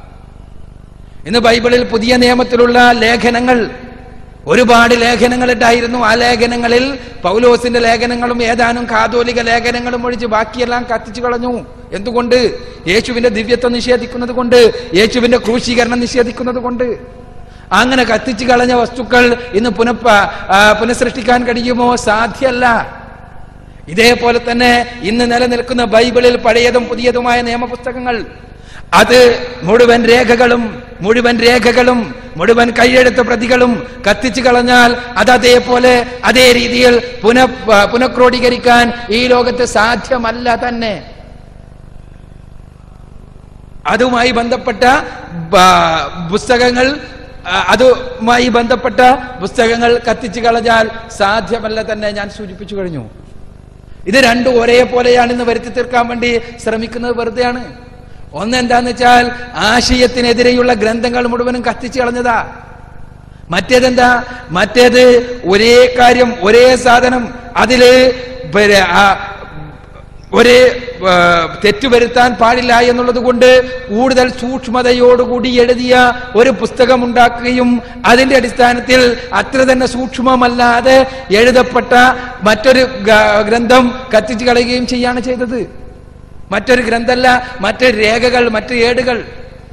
ഇന്ന് ബൈബിളിൽ പുതിയ നിയമത്തിലുള്ള ലേഖനങ്ങൾ ഒരുപാട് ലേഖനങ്ങൾ ഉണ്ടായിരുന്നു ആ ലേഖനങ്ങളിൽ പൗലോസിന്റെ ലേഖനങ്ങളും ഏതാനും കാതോലിക ലേഖനങ്ങളും ഒഴിച്ച് ബാക്കിയെല്ലാം കത്തിച്ചു കളഞ്ഞു എന്തുകൊണ്ട് യേശുവിന്റെ ദിവ്യത്വം നിഷേധിക്കുന്നത് കൊണ്ട് യേശുവിന്റെ ക്രൂശീകരണം നിഷേധിക്കുന്നത് കൊണ്ട് അങ്ങനെ കത്തിച്ചു കളഞ്ഞ വസ്തുക്കൾ ഇന്ന് പുനഃ ആ, പുനഃസൃഷ്ടിക്കാൻ കഴിയുമോ സാധ്യല്ല ഇതേപോലെ തന്നെ ഇന്ന് നിലനിൽക്കുന്ന ബൈബിളിൽ പഴയതും പുതിയതുമായ നിയമപുസ്തകങ്ങൾ അത് മുഴുവൻ രേഖകളും മുഴുവൻ രേഖകളും മുഴുവൻ കൈയെഴുത്ത പ്രതികളും കത്തിച്ചു കളഞ്ഞാൽ അത് അതേപോലെ അതേ രീതിയിൽ പുനഃ പുനഃക്രോഡീകരിക്കാൻ ഈ ലോകത്ത് സാധ്യമല്ല തന്നെ അതുമായി ബന്ധപ്പെട്ട ബ- പുസ്തകങ്ങൾ ആ, അതുമായി ബന്ധപ്പെട്ട പുസ്തകങ്ങൾ കത്തിച്ചു കളഞ്ഞാൽ സാധ്യമല്ല തന്നെ ഞാൻ സൂചിപ്പിച്ചു കഴിഞ്ഞു ഇത് രണ്ടും ഒരേപോലെയാണെന്ന് വരുത്തി തീർക്കാൻ വേണ്ടി ശ്രമിക്കുന്നത് വെറുതെയാണ് ഒന്ന് എന്താന്ന് വെച്ചാൽ ആശയത്തിനെതിരെയുള്ള ഗ്രന്ഥങ്ങൾ മുഴുവനും കത്തിച്ചു കളഞ്ഞതാ മറ്റേതെന്താ മറ്റേത് ഒരേ കാര്യം ഒരേ സാധനം അതില് പിന്നെ ആ ഒരേ ആ, തെറ്റ് വരുത്താൻ പാടില്ല എന്നുള്ളത് കൊണ്ട് കൂടുതൽ സൂക്ഷ്മതയോടുകൂടി എഴുതിയ ഒരു പുസ്തകം ഉണ്ടാക്കുകയും അതിന്റെ അടിസ്ഥാനത്തിൽ അത്ര തന്നെ സൂക്ഷ്മമല്ലാതെ എഴുതപ്പെട്ട മറ്റൊരു ഗ- ഗ്രന്ഥം കത്തിച്ചു കളയുകയും ചെയ്യാണ് ചെയ്തത് മറ്റൊരു ഗ്രന്ഥമല്ല മറ്റൊരു രേഖകൾ മറ്റു ഏടുകൾ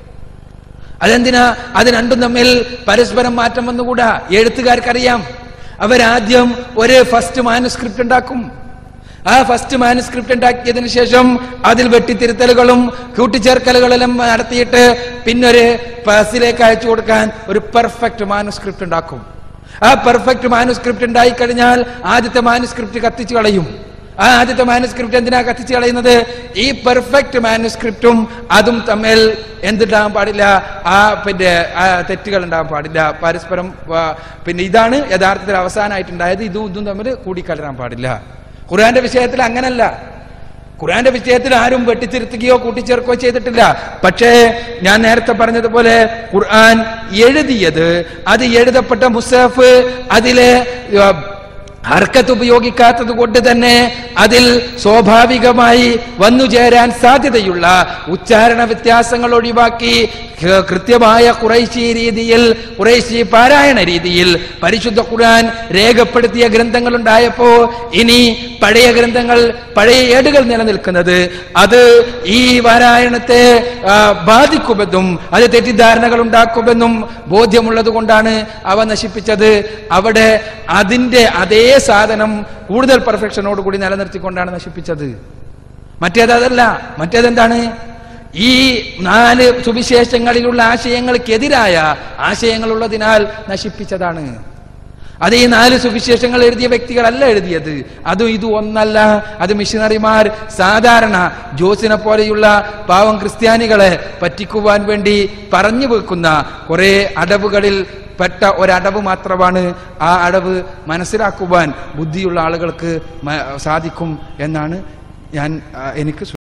അതെന്തിനാ അത് രണ്ടും തമ്മിൽ പരസ്പരം മാറ്റം വന്നുകൂടാ എഴുത്തുകാർക്കറിയാം അവരാദ്യം ഒരു ഫസ്റ്റ് മാനുസ്ക്രിപ്റ്റ് ഉണ്ടാക്കും ആ ഫസ്റ്റ് മാനുസ്ക്രിപ്റ്റ് ഉണ്ടാക്കിയതിനു ശേഷം അതിൽ വെട്ടിത്തിരുത്തലുകളും കൂട്ടിച്ചേർക്കലുകളെല്ലാം നടത്തിയിട്ട് പിന്നൊരു പ്രസിലേക്ക് അയച്ചു കൊടുക്കാൻ ഒരു പെർഫെക്റ്റ് മാനുസ്ക്രിപ്റ്റ് ഉണ്ടാക്കും ആ പെർഫെക്റ്റ് മാനുസ്ക്രിപ്റ്റ് ഉണ്ടായി കഴിഞ്ഞാൽ ആദ്യത്തെ മാനുസ്ക്രിപ്റ്റ് കത്തിച്ചു കളയും ആ ആദ്യത്തെ മാനുസ്ക്രിപ്റ്റ് എന്തിനാ കത്തിച്ചു കളയുന്നത് ഈ പെർഫെക്റ്റ് മാനുസ്ക്രിപ്റ്റും അതും തമ്മിൽ എന്തുണ്ടാകാൻ പാടില്ല ആ പിന്നെ ആ തെറ്റുകൾ ഉണ്ടാകാൻ പാടില്ല പരസ്പരം ആ, പിന്നെ ഇതാണ് യഥാർത്ഥത്തിൽ അവസാനമായിട്ടുണ്ടായത് ഇതും ഇതും തമ്മിൽ കൂടിക്കലരാൻ പാടില്ല ഖുർആന്റെ വിഷയത്തിൽ അങ്ങനല്ല ഖുർആന്റെ വിഷയത്തിൽ ആരും വെട്ടിത്തിരുത്തുകയോ കൂട്ടിച്ചേർക്കുകയോ ചെയ്തിട്ടില്ല പക്ഷേ ഞാൻ നേരത്തെ പറഞ്ഞതുപോലെ ഖുർആൻ എഴുതിയത് അത് എഴുതപ്പെട്ട മുസഫ് അതിലെ ആ, ഹർക്കത്ത് ഉപയോഗിക്കാത്തത് കൊണ്ട് തന്നെ അതിൽ സ്വാഭാവികമായി വന്നു ചേരാൻ സാധ്യതയുള്ള ഉച്ചാരണ വ്യത്യാസങ്ങൾ ഒഴിവാക്കി ക- കൃത്യമായ കുറേശ്ശി രീതിയിൽ കുറേശ്ശി പാരായണ രീതിയിൽ പരിശുദ്ധ ഖുർആൻ രേഖപ്പെടുത്തിയ ഗ്രന്ഥങ്ങൾ ഉണ്ടായപ്പോ ഇനി പഴയ ഗ്രന്ഥങ്ങൾ പഴയ ഏടുകൾ നിലനിൽക്കുന്നത് അത് ഈ പാരായണത്തെ ആ, ബാധിക്കുമെന്നും അത് തെറ്റിദ്ധാരണകൾ ഉണ്ടാക്കുമെന്നും ബോധ്യമുള്ളത് കൊണ്ടാണ് അവ നശിപ്പിച്ചത് അവിടെ അതിന്റെ അതേ സാധനം കൂടുതൽ പെർഫെക്ഷനോട് കൂടി നിലനിർത്തിക്കൊണ്ടാണ് നശിപ്പിച്ചത് മറ്റേത് അതല്ല മറ്റേതെന്താണ് ഈ നാല് സുവിശേഷങ്ങളിലുള്ള ആശയങ്ങൾക്കെതിരായ ആശയങ്ങളുള്ളതിനാൽ നശിപ്പിച്ചതാണ് അത് ഈ നാല് സുവിശേഷങ്ങൾ എഴുതിയ വ്യക്തികളല്ല എഴുതിയത് അതും ഇതും ഒന്നല്ല അത് മിഷനറിമാർ സാധാരണ ജോസിനെ പോലെയുള്ള പാവം ക്രിസ്ത്യാനികളെ പറ്റിക്കുവാൻ വേണ്ടി പറഞ്ഞു വെക്കുന്ന കുറെ അടവുകളിൽ പെട്ട ഒരടവ് മാത്രമാണ് ആ അടവ് മനസ്സിലാക്കുവാൻ ബുദ്ധിയുള്ള ആളുകൾക്ക് മ- സാധിക്കും എന്നാണ് ഞാൻ ആ, എനിക്ക്